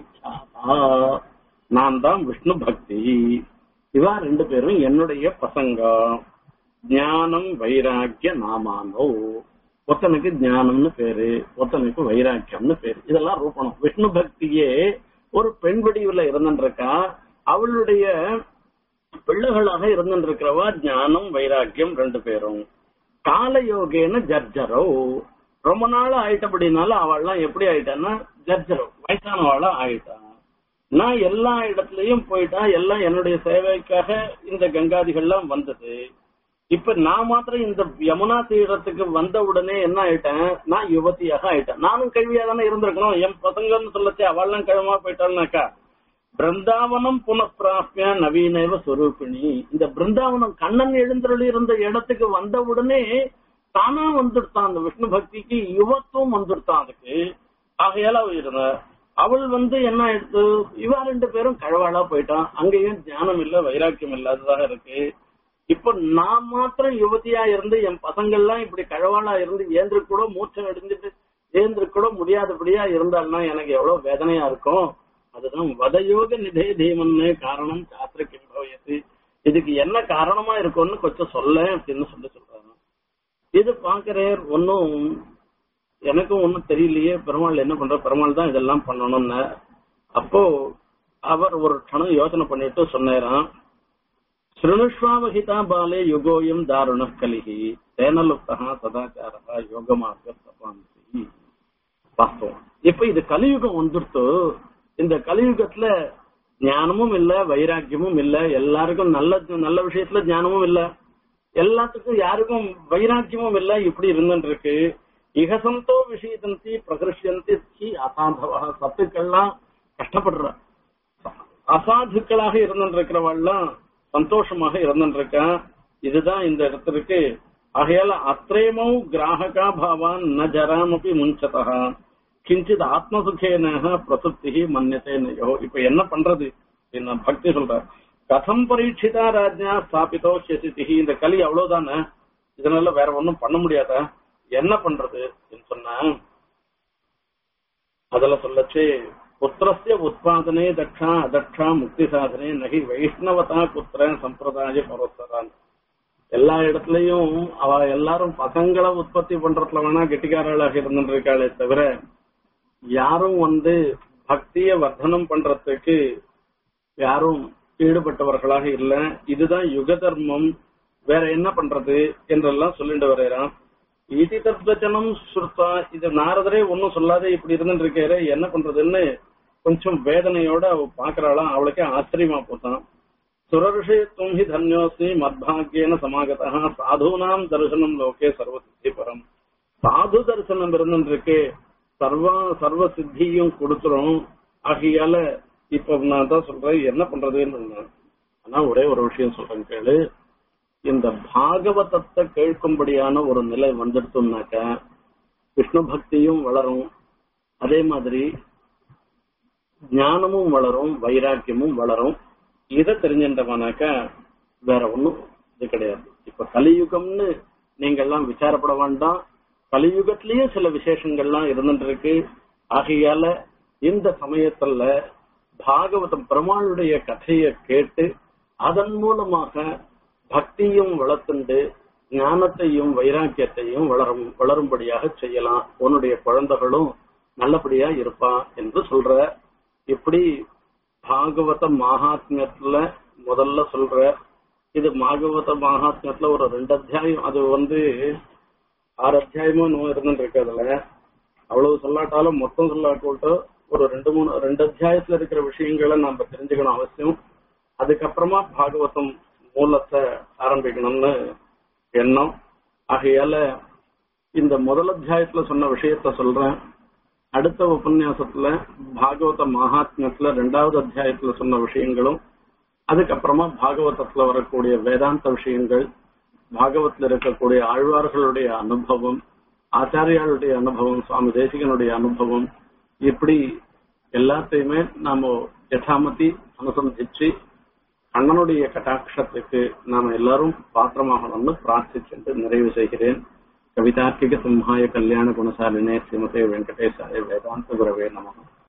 நான் தான் விஷ்ணு பக்தி இவா ரெண்டு பேரும் என்னுடைய பசங்க ஞானம் வைராக்கிய நாமானோ ஒருத்தனுக்கு ஞானம்னு பேரு ஒருத்தனுக்கு வைராக்கியம்னு பேரு இதெல்லாம் ரூபணம் விஷ்ணு பக்தியே ஒரு பெண் வடிவுல இருந்துருக்கா அவளுடைய பிள்ளைகளாக இருந்துருக்கிறவா ஞானம் வைராக்கியம் ரெண்டு பேரும் காலயோகேன ஜர்ஜரோ ரொம்ப நாள் ஆயிட்டபடினால அவள்லாம் எப்படி ஆயிட்டான்னா ஜர்ஜரோ வயசானவாளா ஆயிட்டா நான் எல்லா இடத்துலயும் போயிட்டா எல்லாம் என்னுடைய சேவைக்காக இந்த கங்காதிகள்லாம் வந்தது இப்ப நான் மாத்திரம் இந்த யமுனா தீரத்துக்கு வந்த உடனே என்ன ஆயிட்டேன் நான் யுவதியாக ஆயிட்டேன் நானும் கல்வியா தானே இருந்திருக்கணும் என் பசங்கன்னு சொல்லச்சு அவள்லாம் கிழமா போயிட்டாள்னாக்கா பிருந்தாவனம் புனப்பிராபிய நவீனவ சொரூபிணி இந்த பிருந்தாவனம் கண்ணன் எழுந்தருளி இருந்த இடத்துக்கு வந்த உடனே தானா வந்துடுத்தான் அந்த விஷ்ணு பக்திக்கு யுவத்துவம் வந்துடுத்தான் அதுக்கு ஆகையால அவ இருந்த அவள் வந்து என்ன ஆயிடுத்து இவா ரெண்டு பேரும் கழவாளா போயிட்டான் அங்கேயும் ஞானம் இல்ல வைராக்கியம் இல்லாததாக இருக்கு இப்ப நான் மாத்திரம் யுவதியா இருந்து என் பசங்கள்லாம் இப்படி கழவாளா இருந்து ஏந்திர கூட மூச்சம் அடிஞ்சிட்டு ஏந்திர கூட முடியாதபடியா இருந்தால்னா எனக்கு எவ்வளவு வேதனையா இருக்கும் அதுதான் வதயோக நிதே தீமன்னு காரணம் சாஸ்திர கிம்பவயத்து இதுக்கு என்ன காரணமா இருக்கும்னு கொஞ்சம் சொல்ல அப்படின்னு சொல்லி சொல்றாங்க இது பாக்குறேன் ஒன்னும் எனக்கும் ஒன்னும் தெரியலையே பெருமாள் என்ன பண்ற பெருமாள் தான் இதெல்லாம் பண்ணணும்னு அப்போ அவர் ஒரு கணம் யோசனை பண்ணிட்டு சொன்னாராம் శృణుష్వావహితా బాలే యుగోయం దారుణ కలిగి తేనలుప్త సదాచార యోగమార్గ తపాంసి வாஸ்தவம் இப்ப இது கலியுகம் வந்துடுத்து இந்த கலியுகத்துல ஞானமும் இல்ல வைராக்கியமும் இல்ல எல்லாருக்கும் நல்ல நல்ல விஷயத்துல ஞானமும் இல்ல எல்லாத்துக்கும் யாருக்கும் வைராக்கியமும் இல்ல இப்படி இருந்துட்டு இருக்கு இகசந்தோ விஷயத்தந்தி பிரகர்ஷந்தி அசாந்தவா சத்துக்கள்லாம் கஷ்டப்படுற அசாதுக்களாக இருந்துருக்கிறவெல்லாம் சந்தோஷமாக இருந்துருக்கா இதுதான் இந்த இடத்திற்கு ஆகையால அத்ரேமௌ கிராககா பாவான் ந ஜராமபி முஞ்சதா கிஞ்சித் ஆத்மசுகேன பிரசுப்தி மன்யத்தே நயோ இப்ப என்ன பண்றது என்ன பக்தி சொல்ற கதம் பரீட்சிதா ராஜ்யா ஸ்தாபிதோ சசிதி இந்த கலி அவ்வளவுதானே இதனால வேற ஒண்ணும் பண்ண முடியாதா என்ன பண்றது அப்படின்னு சொன்னா அதுல சொல்லச்சு புத்திரஸ்ய உத்பாதனே தக்ஷா அதக்ஷா முக்தி சாதனே நகி வைஷ்ணவதா புத்திர சம்பிரதாய பரஸ்பரான் எல்லா இடத்துலயும் அவ எல்லாரும் பசங்களை உற்பத்தி பண்றதுல வேணா கெட்டிக்காரர்களாக இருந்துட்டு இருக்காளே தவிர யாரும் வந்து பக்திய வர்த்தனம் பண்றதுக்கு யாரும் ஈடுபட்டவர்களாக இல்ல இதுதான் யுக தர்மம் வேற என்ன பண்றது என்றெல்லாம் சொல்லிட்டு வர்றான் இதி தத்வச்சனம் சுருத்தா இது நாரதரே ஒன்னும் சொல்லாத இப்படி இருந்துட்டு இருக்காரு என்ன பண்றதுன்னு கொஞ்சம் வேதனையோட அவ பாக்குறாளாம் அவளுக்கே ஆச்சரியமா போட்டான் சுரர்ஷே தும் ஹி தன்யோஸ்மி மத்பாகியன சமாகதா சாதுனாம் தரிசனம் லோகே சர்வ சித்தி பரம் சாது தரிசனம் இருந்துருக்கு சர்வ சர்வ சித்தியும் கொடுத்துரும் ஆகையால இப்ப நான் தான் சொல்றேன் என்ன பண்றதுன்னு சொன்னேன். ஆனா ஒரே ஒரு விஷயம் சொல்றேன் கேளு இந்த பாகவதத்தை கேட்கும்படியான ஒரு நிலை வந்துடுத்துனாக்க விஷ்ணு பக்தியும் வளரும் அதே மாதிரி ஞானமும் வளரும் வைராக்கியமும் வளரும் இதை தெரிஞ்சின்றவனாக்க வேற ஒண்ணும் இது கிடையாது இப்ப கலியுகம்னு நீங்க எல்லாம் விசாரப்பட வேண்டாம் கலியுகத்திலயும் சில விசேஷங்கள்லாம் இருந்துட்டு இருக்கு ஆகையால இந்த சமயத்துல பாகவதம் பெருமாளுடைய கதையை கேட்டு அதன் மூலமாக பக்தியும் வளர்த்துண்டு ஞானத்தையும் வைராக்கியத்தையும் வளரும் வளரும்படியாக செய்யலாம் உன்னுடைய குழந்தைகளும் நல்லபடியா இருப்பா என்று சொல்ற இப்படி பாகவத மகாத்மியத்துல முதல்ல சொல்ற இது பாகவத மகாத்மியத்துல ஒரு ரெண்டு அத்தியாயம் அது வந்து ஆறு அத்தியாயமும் இன்னும் இருந்துட்டு இருக்கு அதுல அவ்வளவு சொல்லாட்டாலும் மொத்தம் சொல்லாட்டோட்டோ ஒரு ரெண்டு மூணு ரெண்டு அத்தியாயத்துல இருக்கிற விஷயங்களை நாம தெரிஞ்சுக்கணும் அவசியம் அதுக்கப்புறமா பாகவதம் மூலத்தை ஆரம்பிக்கணும்னு எண்ணம் ஆகையால இந்த முதல் அத்தியாயத்துல சொன்ன விஷயத்த சொல்றேன் அடுத்த உபன்யாசத்துல பாகவத மகாத்மியத்துல ரெண்டாவது அத்தியாயத்துல சொன்ன விஷயங்களும் அதுக்கப்புறமா பாகவதத்துல வரக்கூடிய வேதாந்த விஷயங்கள் பாகவத்துல இருக்கக்கூடிய ஆழ்வார்களுடைய அனுபவம் ஆச்சாரியாளுடைய அனுபவம் சுவாமி தேசிகனுடைய அனுபவம் இப்படி எல்லாத்தையுமே நாம யதாமதி அனுசந்திச்சு அண்ணனுடைய கட்டாட்சத்துக்கு நாம எல்லாரும் பாத்திரமாகணும்னு பிரார்த்திச்சுட்டு நிறைவு செய்கிறேன் கவிதார்க்கிக சிம்ஹாய கல்யாண குணசாலினே ஸ்ரீமதே வெங்கடேசாய வேதாந்த குரவே நமகம்